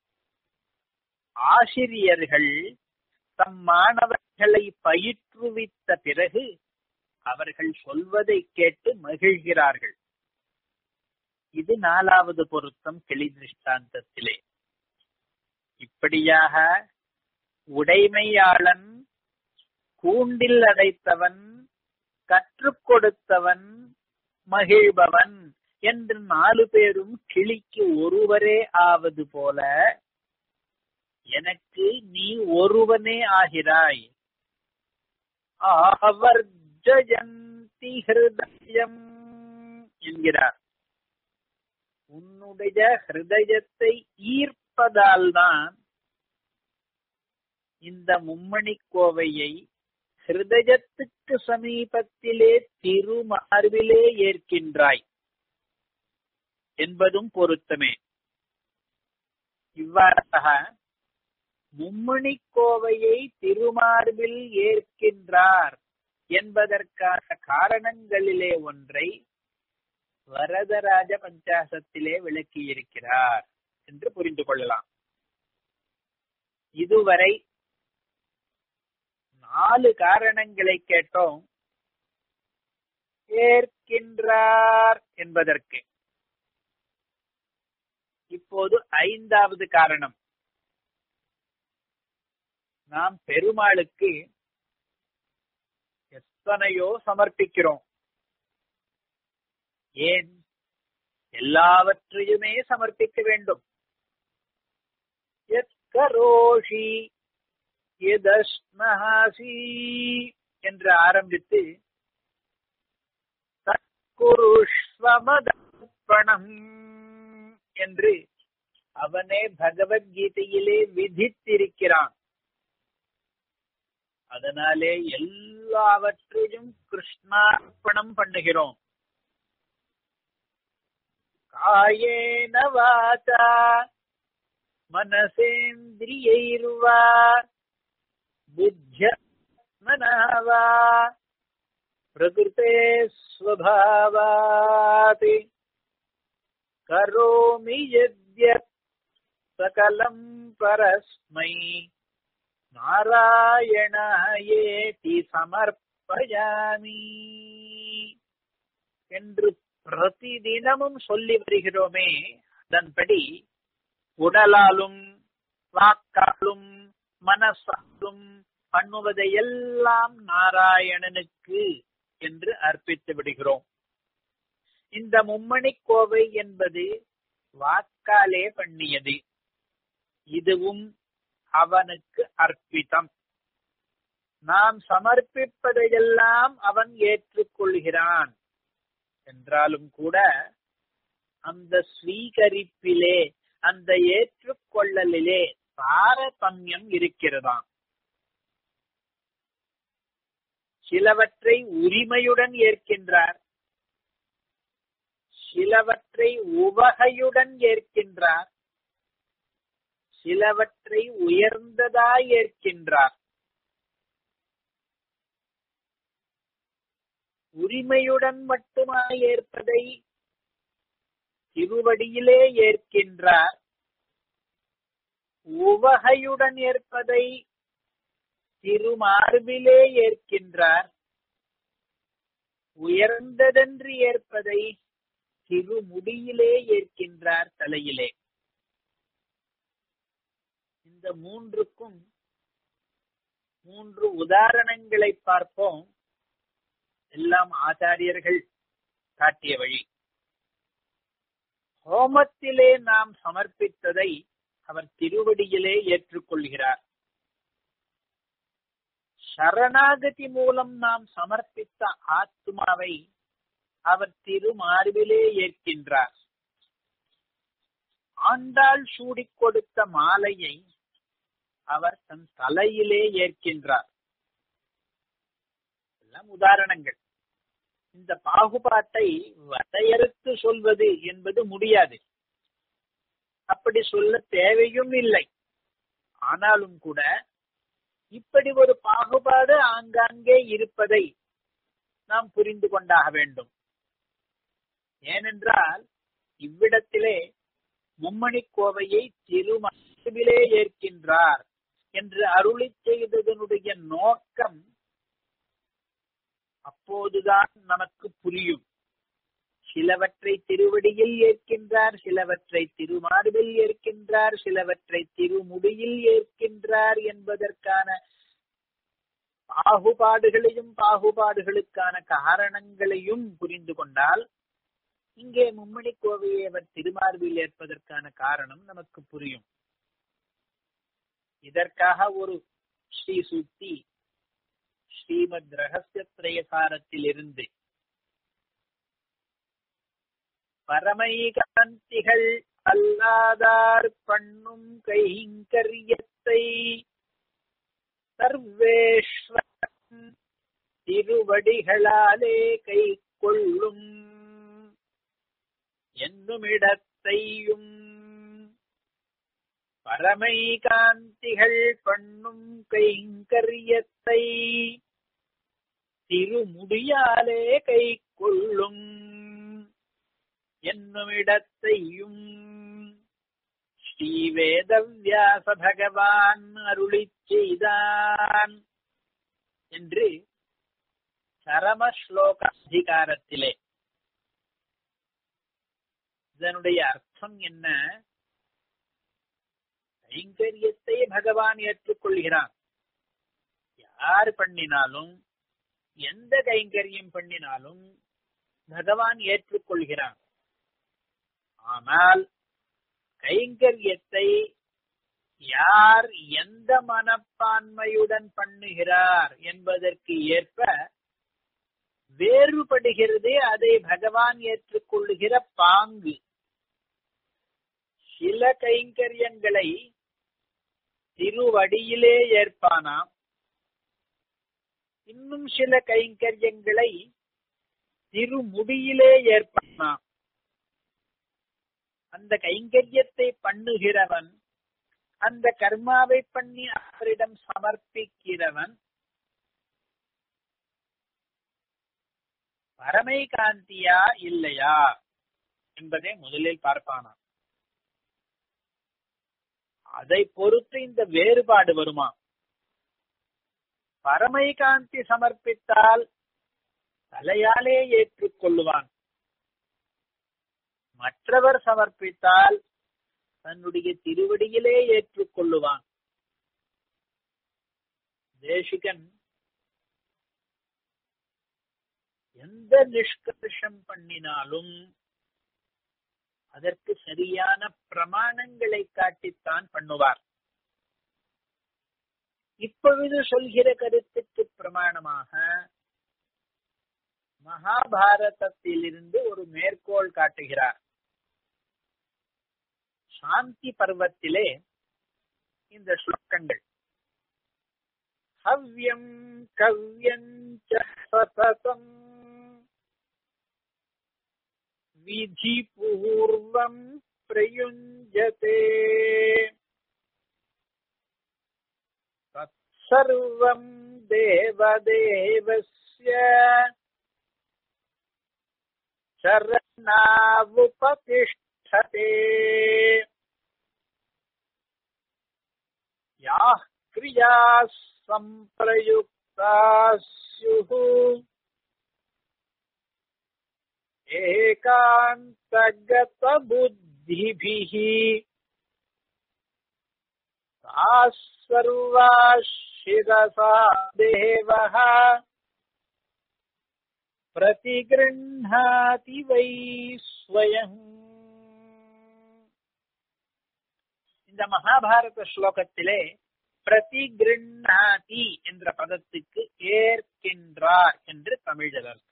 ஆசிரியர்கள் தம் மாணவர்களை பயிற்றுவித்த பிறகு அவர்கள் சொல்வதை கேட்டு மகிழ்கிறார்கள் இது நாலாவது பொருத்தம் கிளி திருஷ்டாந்தத்திலே இப்படியாக உடைமையாளன் கூண்டில் அடைத்தவன் கற்றுக் கொடுத்தவன் மகிழ்பவன் என்று நாலு பேரும் கிளிக்கு ஒருவரே ஆவது போல எனக்கு நீ ஒருவனே ஆகிறாய் ஆவர்ஜயந்தி ஹிருதயம் என்கிறார் உன்னுடைய ஹிருதயத்தை ஈர்ப்பதால் தான் இந்த மும்மணி கோவையை ஹிருதயத்துக்கு சமீபத்திலே திருமார்பிலே ஏற்கின்றாய் என்பதும் பொருத்தமே இவ்வாறாக மும்மணி கோவையை திருமார்பில் ஏற்கின்றார் என்பதற்கான காரணங்களிலே ஒன்றை வரதராஜ பஞ்சாசத்திலே விளக்கியிருக்கிறார் என்று புரிந்து கொள்ளலாம் இதுவரை நாலு காரணங்களை கேட்டோம் ஏற்கின்றார் என்பதற்கு இப்போது ஐந்தாவது காரணம் நாம் பெருமாளுக்கு எத்தனையோ சமர்ப்பிக்கிறோம் ஏன் எல்லாவற்றையுமே சமர்ப்பிக்க வேண்டும் எத்கரோஷி எதஸ்மஹாசி என்று ஆரம்பித்து தற்குருஷ்வமதர்ப்பணம் என்று அவனே பகவத்கீதையிலே விதித்திருக்கிறான் அதனாலே எல்லாவற்றையும் கிருஷ்ணார்ப்பணம் பண்ணுகிறோம் காயேன வாச்சா மனசேந்திரியைர்வா बुद्ध्यत्मना प्रकृते स्वभावात् करोमि यद्यत् सकलम् परस्मै நாராயணாயேதி சமர்ப்பயாமி என்று பிரதிதினமும் சொல்லி வருகிறோமே அதன்படி உடலாலும் வாக்காலும் மனசாலும் பண்ணுவதையெல்லாம் நாராயணனுக்கு என்று அர்ப்பித்து விடுகிறோம் இந்த மும்மணி கோவை என்பது வாக்காலே பண்ணியது இதுவும் அவனுக்கு அர்ப்பிதம் நாம் சமர்ப்பிப்பதையெல்லாம் அவன் ஏற்றுக்கொள்கிறான் என்றாலும் கூட அந்த ஸ்வீகரிப்பிலே அந்த ஏற்றுக்கொள்ளலிலே தாரதமியம் இருக்கிறதாம் சிலவற்றை உரிமையுடன் ஏற்கின்றார் சிலவற்றை உவகையுடன் ஏற்கின்றார் சிலவற்றை உயர்ந்ததாய் ஏற்கின்றார் உரிமையுடன் மட்டுமா ஏற்பதை திருவடியிலே ஏற்கின்றார் உவகையுடன் ஏற்பதை திருமார்பிலே ஏற்கின்றார் உயர்ந்ததென்று ஏற்பதை திருமுடியிலே ஏற்கின்றார் தலையிலே இந்த மூன்றுக்கும் மூன்று உதாரணங்களை பார்ப்போம் எல்லாம் ஆச்சாரியர்கள் காட்டிய வழி ஹோமத்திலே நாம் சமர்ப்பித்ததை அவர் திருவடியிலே ஏற்றுக்கொள்கிறார் சரணாகதி மூலம் நாம் சமர்ப்பித்த ஆத்மாவை அவர் திருமார்பிலே ஏற்கின்றார் ஆண்டாள் சூடிக் கொடுத்த மாலையை அவர் தன் தலையிலே ஏற்கின்றார் எல்லாம் உதாரணங்கள் இந்த பாகுபாட்டை வரையறுத்து சொல்வது என்பது முடியாது அப்படி சொல்ல தேவையும் இல்லை ஆனாலும் கூட இப்படி ஒரு பாகுபாடு ஆங்காங்கே இருப்பதை நாம் புரிந்து கொண்டாக வேண்டும் ஏனென்றால் இவ்விடத்திலே மும்மணி கோவையை திருமணவிலே ஏற்கின்றார் என்று அருளி செய்ததனுடைய நோக்கம் அப்போதுதான் நமக்கு புரியும் சிலவற்றை திருவடியில் ஏற்கின்றார் சிலவற்றை திருமார்பில் ஏற்கின்றார் சிலவற்றை திருமுடியில் ஏற்கின்றார் என்பதற்கான பாகுபாடுகளையும் பாகுபாடுகளுக்கான காரணங்களையும் புரிந்து கொண்டால் இங்கே மும்மணி கோவையை அவர் திருமார்பில் ஏற்பதற்கான காரணம் நமக்கு புரியும் இதற்காக ஒரு ஸ்ரீ சுத்தி ஸ்ரீமத் ரகசியத்ரயசாரத்தில் இருந்து பரமைகாந்திகள் அல்லாதார் பண்ணும் கைங்கரியத்தை சர்வேஸ்வரன் திருவடிகளாலே கை கொள்ளும் என்னுமிடத்தையும் பரமைகாந்திகள் பண்ணும் கைங்கரியத்தை திருமுடியாலே கை கொள்ளும் என்னுமிடத்தையும் ஸ்ரீவேதவியாச பகவான் அருளி செய்தான் என்று சரம ஸ்லோக அதிகாரத்திலே இதனுடைய அர்த்தம் என்ன கைங்கரியத்தை பகவான் ஏற்றுக்கொள்கிறான் யார் பண்ணினாலும் எந்த கைங்கரியம் பண்ணினாலும் பகவான் ஏற்றுக்கொள்கிறான் ஆனால் கைங்கரியத்தை யார் எந்த மனப்பான்மையுடன் பண்ணுகிறார் என்பதற்கு ஏற்ப வேறுபடுகிறது அதை பகவான் ஏற்றுக்கொள்ளுகிற பாங்கு சில கைங்கரியங்களை திருவடியிலே ஏற்பானாம் இன்னும் சில கைங்கரியங்களை திருமுடியிலே ஏற்பானாம் அந்த கைங்கரியத்தை பண்ணுகிறவன் அந்த கர்மாவை பண்ணி அவரிடம் சமர்ப்பிக்கிறவன் பரமை காந்தியா இல்லையா என்பதை முதலில் பார்ப்பானாம் அதை பொறுத்து இந்த வேறுபாடு வருமா பரமை காந்தி சமர்ப்பித்தால் தலையாலே ஏற்றுக்கொள்ளுவான் மற்றவர் சமர்ப்பித்தால் தன்னுடைய திருவடியிலே ஏற்றுக்கொள்ளுவான் தேசிகன் எந்த நிஷ்கர்ஷம் பண்ணினாலும் அதற்கு சரியான பிரமாணங்களை காட்டித்தான் பண்ணுவார் இப்பொழுது சொல்கிற கருத்துக்கு பிரமாணமாக மகாபாரதத்திலிருந்து ஒரு மேற்கோள் காட்டுகிறார் சாந்தி பர்வத்திலே இந்த ஸ்லோகங்கள் ஹவ்யம் கவ்யஞ்ச சததம் விதிபூர்வம் பிரயுஞ்சதே தற்சர்வம் தேவதேவஸ்ய शरणावुपतिष्ठते याः क्रियाः सम्प्रयुक्ताः स्युः एकान्तगतबुद्धिभिः ताः सर्वाः शिरसा देवः பிரதிகிருஹாதி வை ஸ்வயம் இந்த மகாபாரத ஸ்லோகத்திலே பிரதிகிருஹாதி என்ற பதத்துக்கு ஏற்கின்றார் என்று தமிழில் அர்த்தம்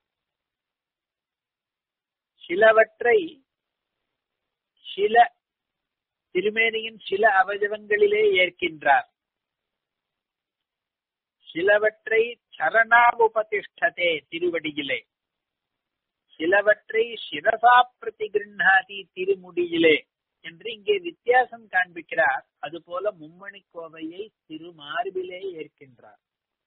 சிலவற்றை சில திருமேனியின் சில அவயவங்களிலே ஏற்கின்றார் சிலவற்றை சரணாவுபதிஷ்டதே திருவடியிலே சிலவற்றை சிரசா பிரதி கிருண்ணாதி திருமுடியிலே என்று இங்கே வித்தியாசம் காண்பிக்கிறார் அதுபோல மும்மணி கோவையை திருமார்பிலே ஏற்கின்றார்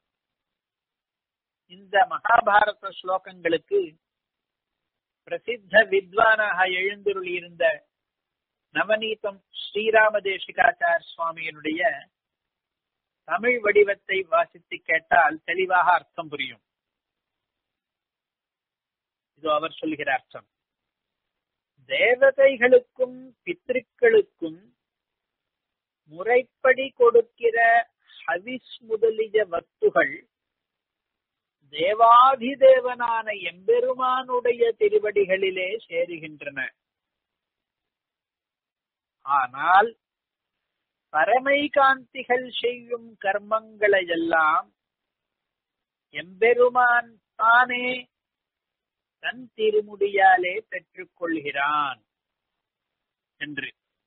இந்த மகாபாரத ஸ்லோகங்களுக்கு பிரசித்த வித்வானாக எழுந்தருளி இருந்த நவநீதம் ஸ்ரீராம தேசிகாச்சார் சுவாமியினுடைய தமிழ் வடிவத்தை வாசித்து கேட்டால் தெளிவாக அர்த்தம் புரியும் இது அவர் சொல்கிற அர்த்தம் தேவதைகளுக்கும் பித்திருக்களுக்கும் முறைப்படி கொடுக்கிற ஹவிஸ் முதலிய வஸ்துகள் தேவாதிதேவனான எம்பெருமானுடைய திருவடிகளிலே சேருகின்றன ஆனால் பரமைகாந்திகள் செய்யும் கர்மங்களை எல்லாம் எம்பெருமான் தானே தன் திருமுடியாலே பெற்றுக் கொள்கிறான் என்று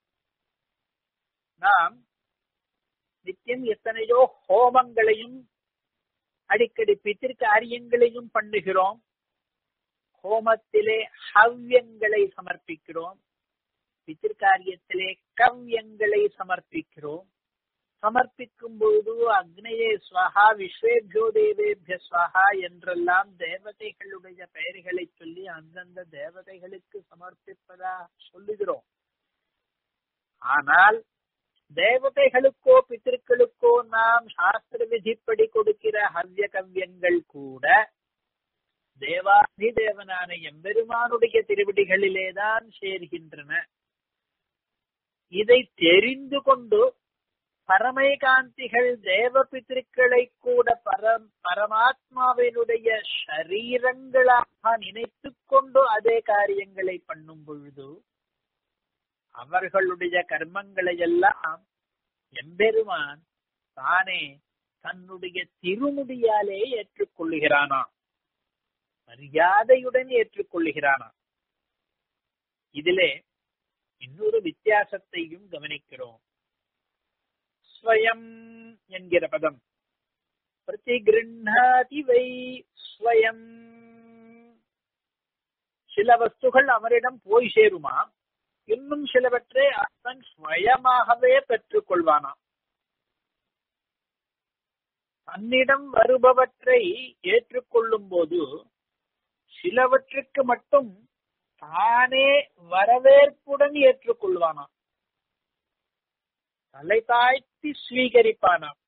நாம் நித்தியம் எத்தனையோ ஹோமங்களையும் அடிக்கடி பித்திருக்காரியங்களையும் பண்ணுகிறோம் ஹோமத்திலே ஹவ்யங்களை சமர்ப்பிக்கிறோம் பித்திருக்காரியத்திலே கவ்யங்களை சமர்ப்பிக்கிறோம் சமர்ப்பிக்கும் பொழுது அக்னயே ஸ்வஹா விஸ்வேபியோ தேவேபிய ஸ்வஹா என்றெல்லாம் தேவதைகளுடைய பெயர்களை சொல்லி அந்தந்த தேவதைகளுக்கு சமர்ப்பிப்பதா சொல்லுகிறோம் ஆனால் தேவதைகளுக்கோ பித்திருக்களுக்கோ நாம் சாஸ்திர விதிப்படி கொடுக்கிற ஹவ்ய கவ்யங்கள் கூட தேவாதி தேவனான எம்பெருமானுடைய திருவடிகளிலேதான் சேர்கின்றன இதை தெரிந்து கொண்டு பரமைகாந்திகள் தேவ பித்திருக்களை கூட பரம் பரமாத்மாவினுடைய ஷரீரங்களாக நினைத்து கொண்டு அதே காரியங்களை பண்ணும் பொழுது அவர்களுடைய கர்மங்களை எல்லாம் எம்பெருமான் தானே தன்னுடைய திருமுடியாலே ஏற்றுக்கொள்ளுகிறானா மரியாதையுடன் ஏற்றுக்கொள்ளுகிறானா இதிலே இன்னொரு வித்தியாசத்தையும் கவனிக்கிறோம் ஸ்வயம் என்கிற பதம் பிரதிகிருண்ணாதி வை ஸ்வயம் சில வஸ்துகள் அவரிடம் போய் சேருமா இன்னும் சிலவற்றை அவன் ஸ்வயமாகவே பெற்றுக் கொள்வானாம் தன்னிடம் வருபவற்றை ஏற்றுக்கொள்ளும் போது சிலவற்றுக்கு மட்டும் தானே வரவேற்புடன் ஏற்றுக்கொள்வானாம் தலை தாழ்த்தி ஸ்வீகரிப்பானாம்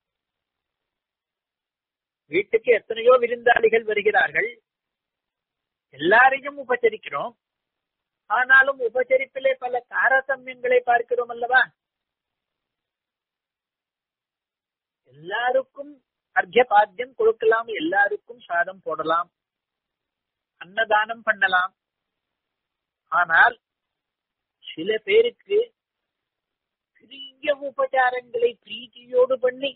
வீட்டுக்கு எத்தனையோ விருந்தாளிகள் வருகிறார்கள் எல்லாரையும் உபச்சரிக்கிறோம் ஆனாலும் உபச்சரிப்பிலே பல தாரதமியங்களை பார்க்கிறோம் அல்லவா எல்லாருக்கும் அர்த்த பாத்தியம் கொடுக்கலாம் எல்லாருக்கும் சாதம் போடலாம் அன்னதானம் பண்ணலாம் ஆனால் சில பேருக்கு பெரிய உபச்சாரங்களை பிரீத்தியோடு பண்ணி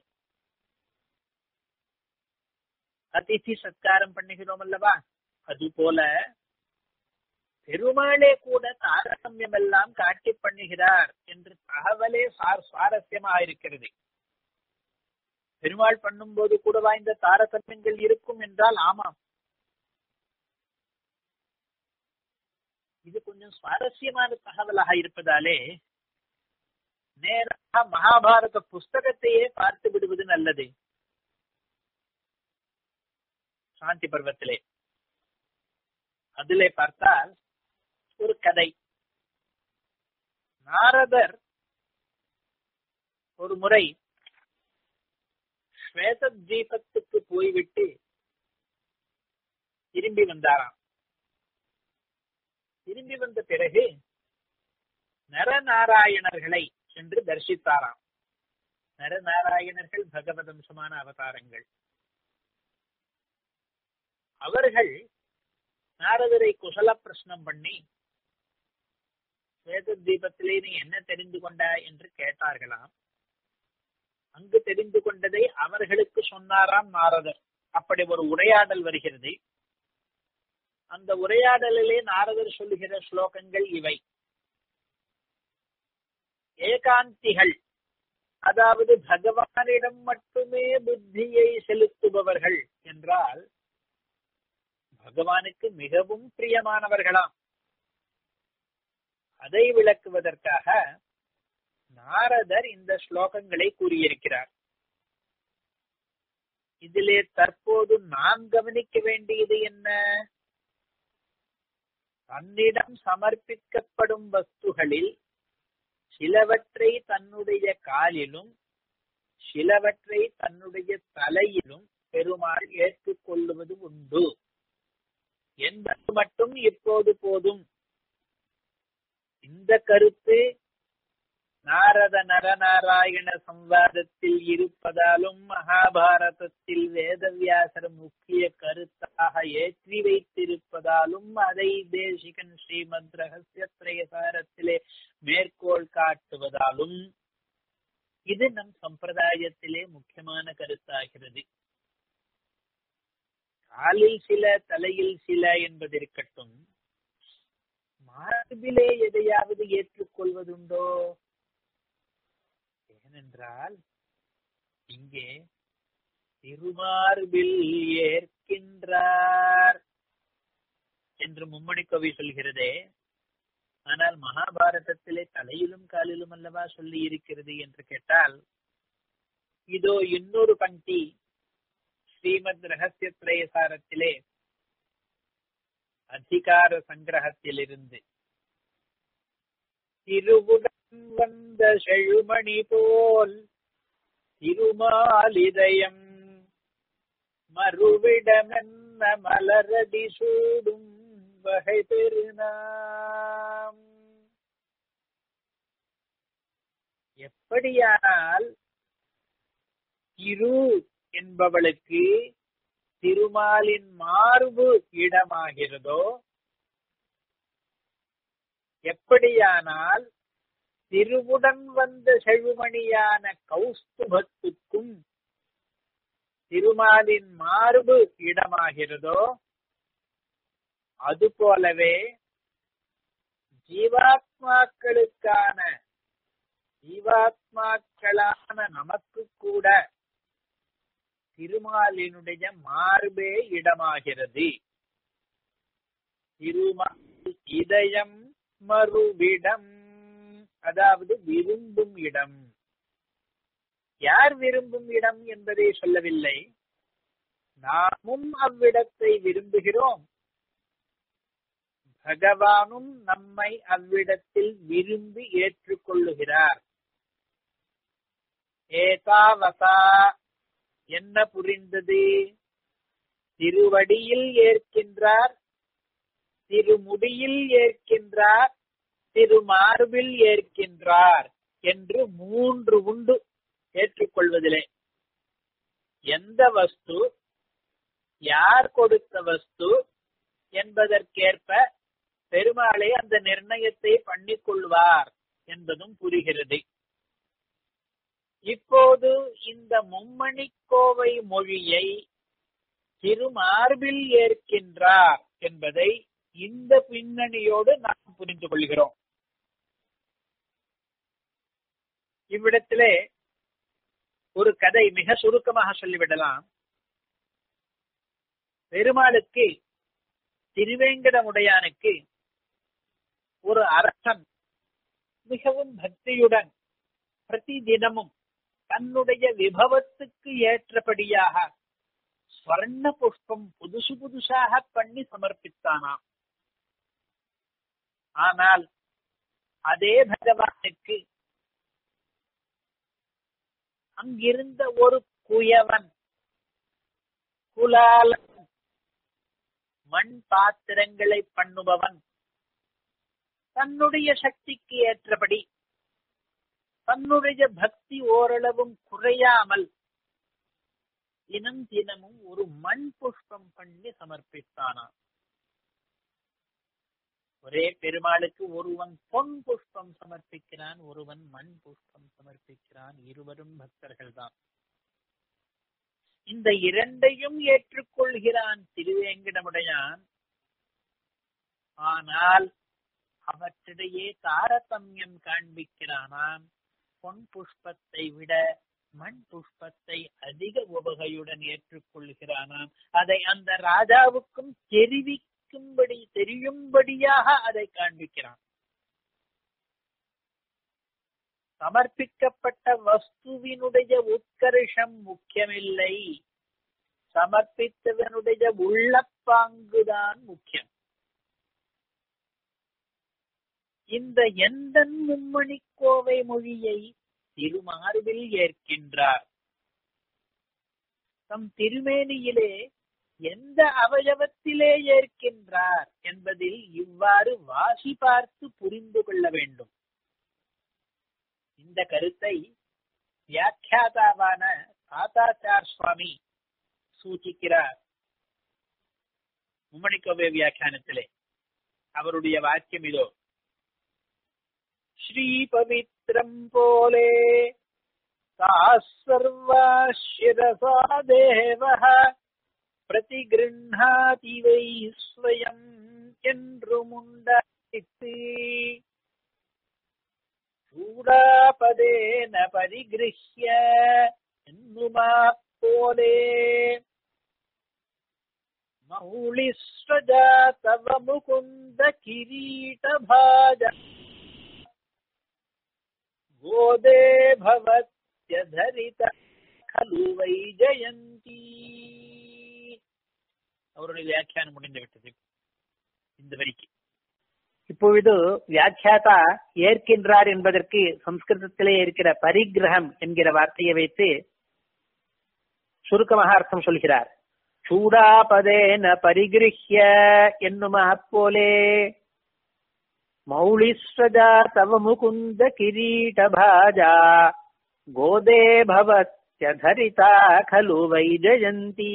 அதிதி சத்காரம் பண்ணுகிறோம் அல்லவா அது போல பெருமாளே கூட தாரதமியம் எல்லாம் காட்டி பண்ணுகிறார் என்று தகவலே சுவாரஸ்யமா இருக்கிறது பெருமாள் பண்ணும்போது கூட வாய்ந்த தாரதமியங்கள் இருக்கும் என்றால் ஆமாம் இது கொஞ்சம் சுவாரஸ்யமான தகவலாக இருப்பதாலே நேராக மகாபாரத புஸ்தகத்தையே பார்த்து விடுவது நல்லது சாந்தி பருவத்திலே அதிலே பார்த்தால் ஒரு கதை நாரதர் ஒரு முறை ஸ்வேத தீபத்துக்கு போய்விட்டு திரும்பி வந்தாராம் திரும்பி வந்த பிறகு நரநாராயணர்களை சென்று தரிசித்தாராம் நரநாராயணர்கள் பகவதம்சமான அவதாரங்கள் அவர்கள் நாரதரை குசல பிரश्னம் பண்ணி வேத தீபத்திலே நீ என்ன தெரிந்து கொண்ட என்று கேட்டார்களாம் அங்கு தெரிந்து கொண்டதை அவர்களுக்கு சொன்னாராம் நாரதர் அப்படி ஒரு உரையாடல் வருகிறது அந்த உரையாடலிலே நாரதர் சொல்லுகிற ஸ்லோகங்கள் இவை ஏகாந்திகள் அதாவது பகவானிடம் மட்டுமே புத்தியை செலுத்துபவர்கள் என்றால் பகவானுக்கு மிகவும் பிரியமானவர்களாம் அதை விளக்குவதற்காக நாரதர் இந்த ஸ்லோகங்களை கூறியிருக்கிறார் இதிலே தற்போது நாம் கவனிக்க வேண்டியது என்ன தன்னிடம் சமர்ப்பிக்கப்படும் வஸ்துகளில் சிலவற்றை தன்னுடைய காலிலும் சிலவற்றை தன்னுடைய தலையிலும் பெருமாள் ஏற்றுக்கொள்ளுவது உண்டு என்பது மட்டும் இப்போது போதும் இந்த கருத்து நாரத நரநாராயண சம்வாதத்தில் இருப்பதாலும் மகாபாரதத்தில் வேதவியாசர் முக்கிய கருத்தாக ஏற்றி வைத்திருப்பதாலும் அதை தேசிகன் ஸ்ரீமத் ரகசிய திரயசாரத்திலே மேற்கோள் காட்டுவதாலும் இது நம் சம்பிரதாயத்திலே முக்கியமான கருத்தாகிறது காலில் சில தலையில் சில என்பதிருக்கட்டும் மார்பிலே எதையாவது ஏற்றுக்கொள்வதுண்டோ ஏனென்றால் இங்கே திருமார்பில் ஏற்கின்றார் என்று மும்மணி கவி சொல்கிறதே ஆனால் மகாபாரதத்திலே தலையிலும் காலிலும் அல்லவா சொல்லி இருக்கிறது என்று கேட்டால் இதோ இன்னொரு பங்கி ஸ்ரீமத் ரகசிய திரயசாரத்திலே அதிகார சங்கிரகத்திலிருந்து திருவுடன் வந்த செழுமணி போல் திருமாலிதயம் மறுவிடமென்ன மலரடி சூடும் வகை பெருநாம் எப்படியானால் திரு என்பவளுக்கு திருமாலின் மார்பு இடமாகிறதோ எப்படியானால் திருவுடன் வந்த செழுமணியான கௌஸ்துபத்துக்கும் திருமாலின் மார்பு இடமாகிறதோ அதுபோலவே ஜீவாத்மாக்களுக்கான ஜீவாத்மாக்களான நமக்கு கூட திருமாலினுடைய மார்பே இடமாகிறது திருமால் இதயம் மறுவிடம் அதாவது விரும்பும் இடம் யார் விரும்பும் இடம் என்பதை சொல்லவில்லை நாமும் அவ்விடத்தை விரும்புகிறோம் பகவானும் நம்மை அவ்விடத்தில் விரும்பி ஏற்றுக்கொள்ளுகிறார் ஏதாவசா என்ன புரிந்தது திருவடியில் ஏற்கின்றார் திருமுடியில் ஏற்கின்றார் திருமார்பில் ஏற்கின்றார் என்று மூன்று உண்டு ஏற்றுக்கொள்வதிலே எந்த வஸ்து யார் கொடுத்த வஸ்து என்பதற்கேற்ப பெருமாளே அந்த நிர்ணயத்தை பண்ணிக் கொள்வார் என்பதும் புரிகிறது இப்போது இந்த மும்மணிக்கோவை மொழியை திருமார்பில் ஏற்கின்றார் என்பதை இந்த பின்னணியோடு நாம் புரிந்து கொள்கிறோம் இவ்விடத்திலே ஒரு கதை மிக சுருக்கமாக சொல்லிவிடலாம் பெருமாளுக்கு திருவேங்கடமுடையானுக்கு ஒரு அரசன் மிகவும் பக்தியுடன் பிரதி தினமும் தன்னுடைய விபவத்துக்கு ஏற்றபடியாக ஸ்வர்ண புஷ்பம் புதுசு புதுசாக பண்ணி சமர்ப்பித்தானாம் ஆனால் அதே பகவானுக்கு அங்கிருந்த ஒரு குயவன் குலாலன் மண் பாத்திரங்களை பண்ணுபவன் தன்னுடைய சக்திக்கு ஏற்றபடி தன்னுடைய பக்தி ஓரளவும் குறையாமல் தினம் தினமும் ஒரு மண் புஷ்பம் பண்ணி சமர்ப்பித்தானாம் ஒரே பெருமாளுக்கு ஒருவன் பொன் புஷ்பம் சமர்ப்பிக்கிறான் ஒருவன் மண் புஷ்பம் சமர்ப்பிக்கிறான் இருவரும் பக்தர்கள் தான் இந்த இரண்டையும் ஏற்றுக்கொள்கிறான் திருவேங்கடமுடையான் ஆனால் அவற்றிடையே தாரதமியம் காண்பிக்கிறானாம் பொன் புஷ்பத்தை விட மண் புஷ்பத்தை அதிக உபகையுடன் ஏற்றுக்கொள்கிறானாம் அதை அந்த ராஜாவுக்கும் தெரிவிக்கும்படி தெரியும்படியாக அதை காண்பிக்கிறான் சமர்ப்பிக்கப்பட்ட வஸ்துவினுடைய உட்கர்ஷம் முக்கியமில்லை சமர்ப்பித்தவனுடைய உள்ளப்பாங்குதான் முக்கியம் இந்த எந்த மும்மணி கோவை மொழியை திருமார்பில் ஏற்கின்றார் தம் திருமேனியிலே எந்த அவயவத்திலே ஏற்கின்றார் என்பதில் இவ்வாறு வாசி பார்த்து புரிந்து கொள்ள வேண்டும் இந்த கருத்தை வியாக்கியாதாவான தாத்தாச்சார் சுவாமி சூச்சிக்கிறார் மும்மணிக்கோவை வியாக்கியானத்திலே அவருடைய வாக்கியம் இதோ श्रीपवित्रम् पोले ताः सर्वा शिरसा देवः प्रतिगृह्णाति वै स्वयम् என்றுமுண்டாயிற்று சூடாபதேன பரிகிருஹ்ய என்னுமா போலே மௌளிஸ்வஜா தவ முகுந்த கிரீட்டபாஜ गोदे भवत्यधरित खलु वै ஜெயந்தி அவருடைய வியாக்கியானம் முடிந்து விட்டது இந்த வரிக்கு இப்பொழுது வியாக்கியாதா ஏற்கின்றார் என்பதற்கு சம்ஸ்கிருதத்திலே இருக்கிற பரிகிரகம் என்கிற வார்த்தையை வைத்து சுருக்கமாக அர்த்தம் சொல்கிறார் சூடாபதேன பரிகிருஹ்ய என்னுமாக போலே மௌளிஸ்வஜா தவ முகுந்த கிரீட்டபாஜா கோதே பவத்யதரிதா கலு வைஜயந்தி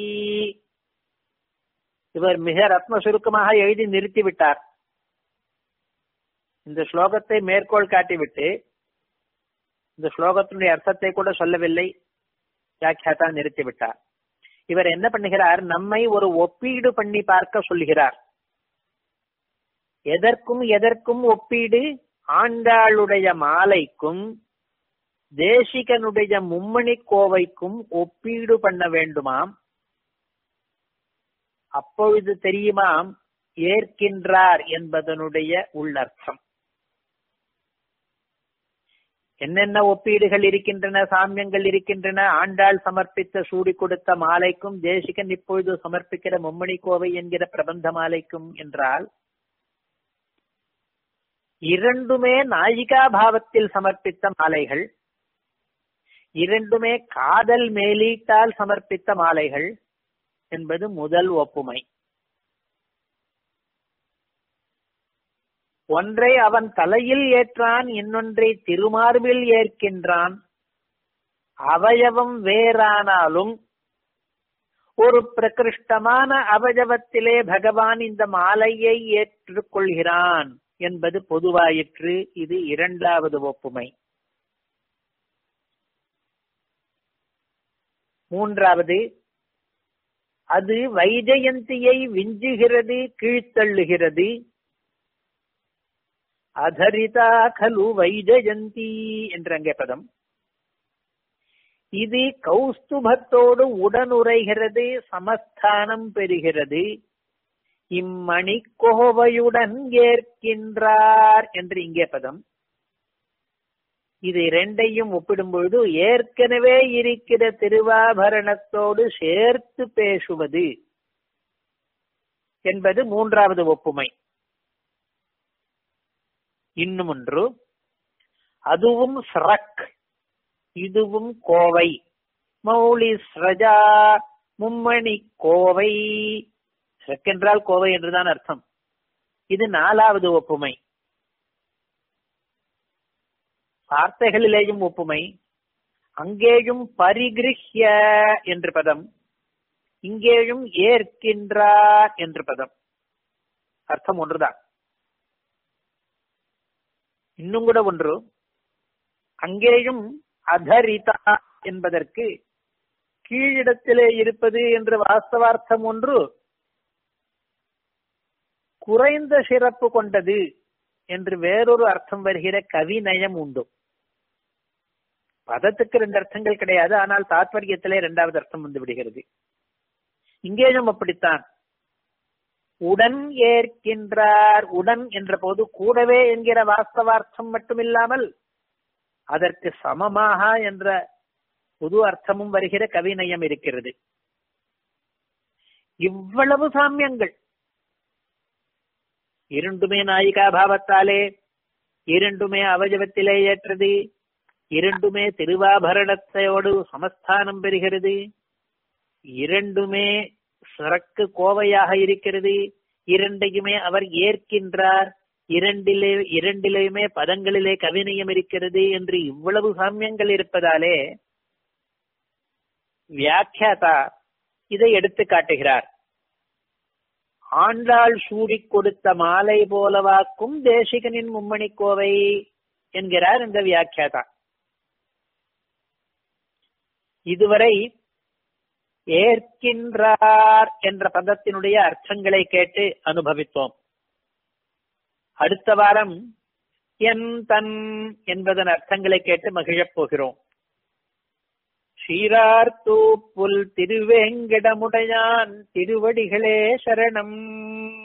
இவர் மிக ரத்ன சுருக்கமாக எழுதி நிறுத்திவிட்டார் இந்த ஸ்லோகத்தை மேற்கோள் காட்டிவிட்டு இந்த ஸ்லோகத்தினுடைய அர்த்தத்தை கூட சொல்லவில்லை வியாக்கியாத்தா நிறுத்திவிட்டார் இவர் என்ன பண்ணுகிறார் நம்மை ஒரு ஒப்பீடு பண்ணி பார்க்க சொல்கிறார் எதற்கும் எதற்கும் ஒப்பீடு ஆண்டாளுடைய மாலைக்கும் தேசிகனுடைய மும்மணி கோவைக்கும் ஒப்பீடு பண்ண வேண்டுமாம் அப்பொழுது தெரியுமாம் ஏற்கின்றார் என்பதனுடைய உள்ளர்த்தம் என்னென்ன ஒப்பீடுகள் இருக்கின்றன சாமியங்கள் இருக்கின்றன ஆண்டாள் சமர்ப்பித்த சூடி கொடுத்த மாலைக்கும் தேசிகன் இப்பொழுது சமர்ப்பிக்கிற மும்மணி கோவை என்கிற பிரபந்த மாலைக்கும் என்றால் இரண்டுமே நாயிகா பாவத்தில் சமர்ப்பித்த மாலைகள் இரண்டுமே காதல் மேலீட்டால் சமர்ப்பித்த மாலைகள் என்பது முதல் ஒப்புமை ஒன்றை அவன் தலையில் ஏற்றான் இன்னொன்றை திருமார்பில் ஏற்கின்றான் அவயவம் வேறானாலும் ஒரு பிரகிருஷ்டமான அவயவத்திலே பகவான் இந்த மாலையை ஏற்றுக்கொள்கிறான் என்பது பொதுவாயிற்று இது இரண்டாவது ஒப்புமை மூன்றாவது அது வைஜயந்தியை விஞ்சுகிறது கீழ்த்தள்ளுகிறது அதரிதா கலு வைஜயந்தி என்ற அங்கே பதம் இது கௌஸ்துபத்தோடு உடனுரைகிறது சமஸ்தானம் பெறுகிறது இம்மணி கோவையுடன் ஏற்கின்றார் என்று இங்கே பதம் இது இரண்டையும் ஒப்பிடும்பொழுது ஏற்கனவே இருக்கிற திருவாபரணத்தோடு சேர்த்து பேசுவது என்பது மூன்றாவது ஒப்புமை இன்னும் ஒன்று அதுவும் ஸ்ரக் இதுவும் கோவை மௌலி ஸ்ரஜா மும்மணி கோவை ஸ்ரக் என்றால் கோவை என்றுதான் அர்த்தம் இது நாலாவது ஒப்புமை வார்த்தைகளிலேயும் ஒப்புமை அங்கேயும் பரிகிருஹ்ய என்று பதம் இங்கேயும் ஏற்கின்றார் என்று பதம் அர்த்தம் ஒன்றுதான் இன்னும் கூட ஒன்று அங்கேயும் அதரிதா என்பதற்கு கீழிடத்திலே இருப்பது என்று வாஸ்தவார்த்தம் ஒன்று குறைந்த சிறப்பு கொண்டது என்று வேறொரு அர்த்தம் வருகிற கவிநயம் உண்டு பதத்துக்கு ரெண்டு அர்த்தங்கள் கிடையாது ஆனால் தாத்பரியத்திலே இரண்டாவது அர்த்தம் வந்து விடுகிறது இங்கேயும் அப்படித்தான் உடன் ஏற்கின்றார் உடன் என்ற போது கூடவே என்கிற வாஸ்தவார்த்தம் மட்டுமில்லாமல் அதற்கு சமமாக என்ற புது அர்த்தமும் வருகிற கவிநயம் இருக்கிறது இவ்வளவு சாமியங்கள் இரண்டுமே நாயிகா பாவத்தாலே இரண்டுமே அவஜவத்திலே ஏற்றது இரண்டுமே திருவாபரணத்தையோடு சமஸ்தானம் பெறுகிறது இரண்டுமே சிறக்கு கோவையாக இருக்கிறது இரண்டையுமே அவர் ஏற்கின்றார் இரண்டிலே இரண்டிலேயுமே பதங்களிலே கவிநயம் இருக்கிறது என்று இவ்வளவு சாமியங்கள் இருப்பதாலே வியாக்கியாதா இதை எடுத்து காட்டுகிறார் ஆண்டாள் சூடிக் கொடுத்த மாலை போலவாக்கும் தேசிகனின் மும்மணி கோவை என்கிறார் இந்த வியாக்கியாதா இதுவரை ஏற்கின்றார் என்ற பதத்தினுடைய அர்த்தங்களை கேட்டு அனுபவித்தோம் அடுத்த வாரம் என் தன் என்பதன் அர்த்தங்களை கேட்டு மகிழப் போகிறோம் சீரார்த்தூப்புல் திருவேங்கடமுடையான் திருவடிகளே சரணம்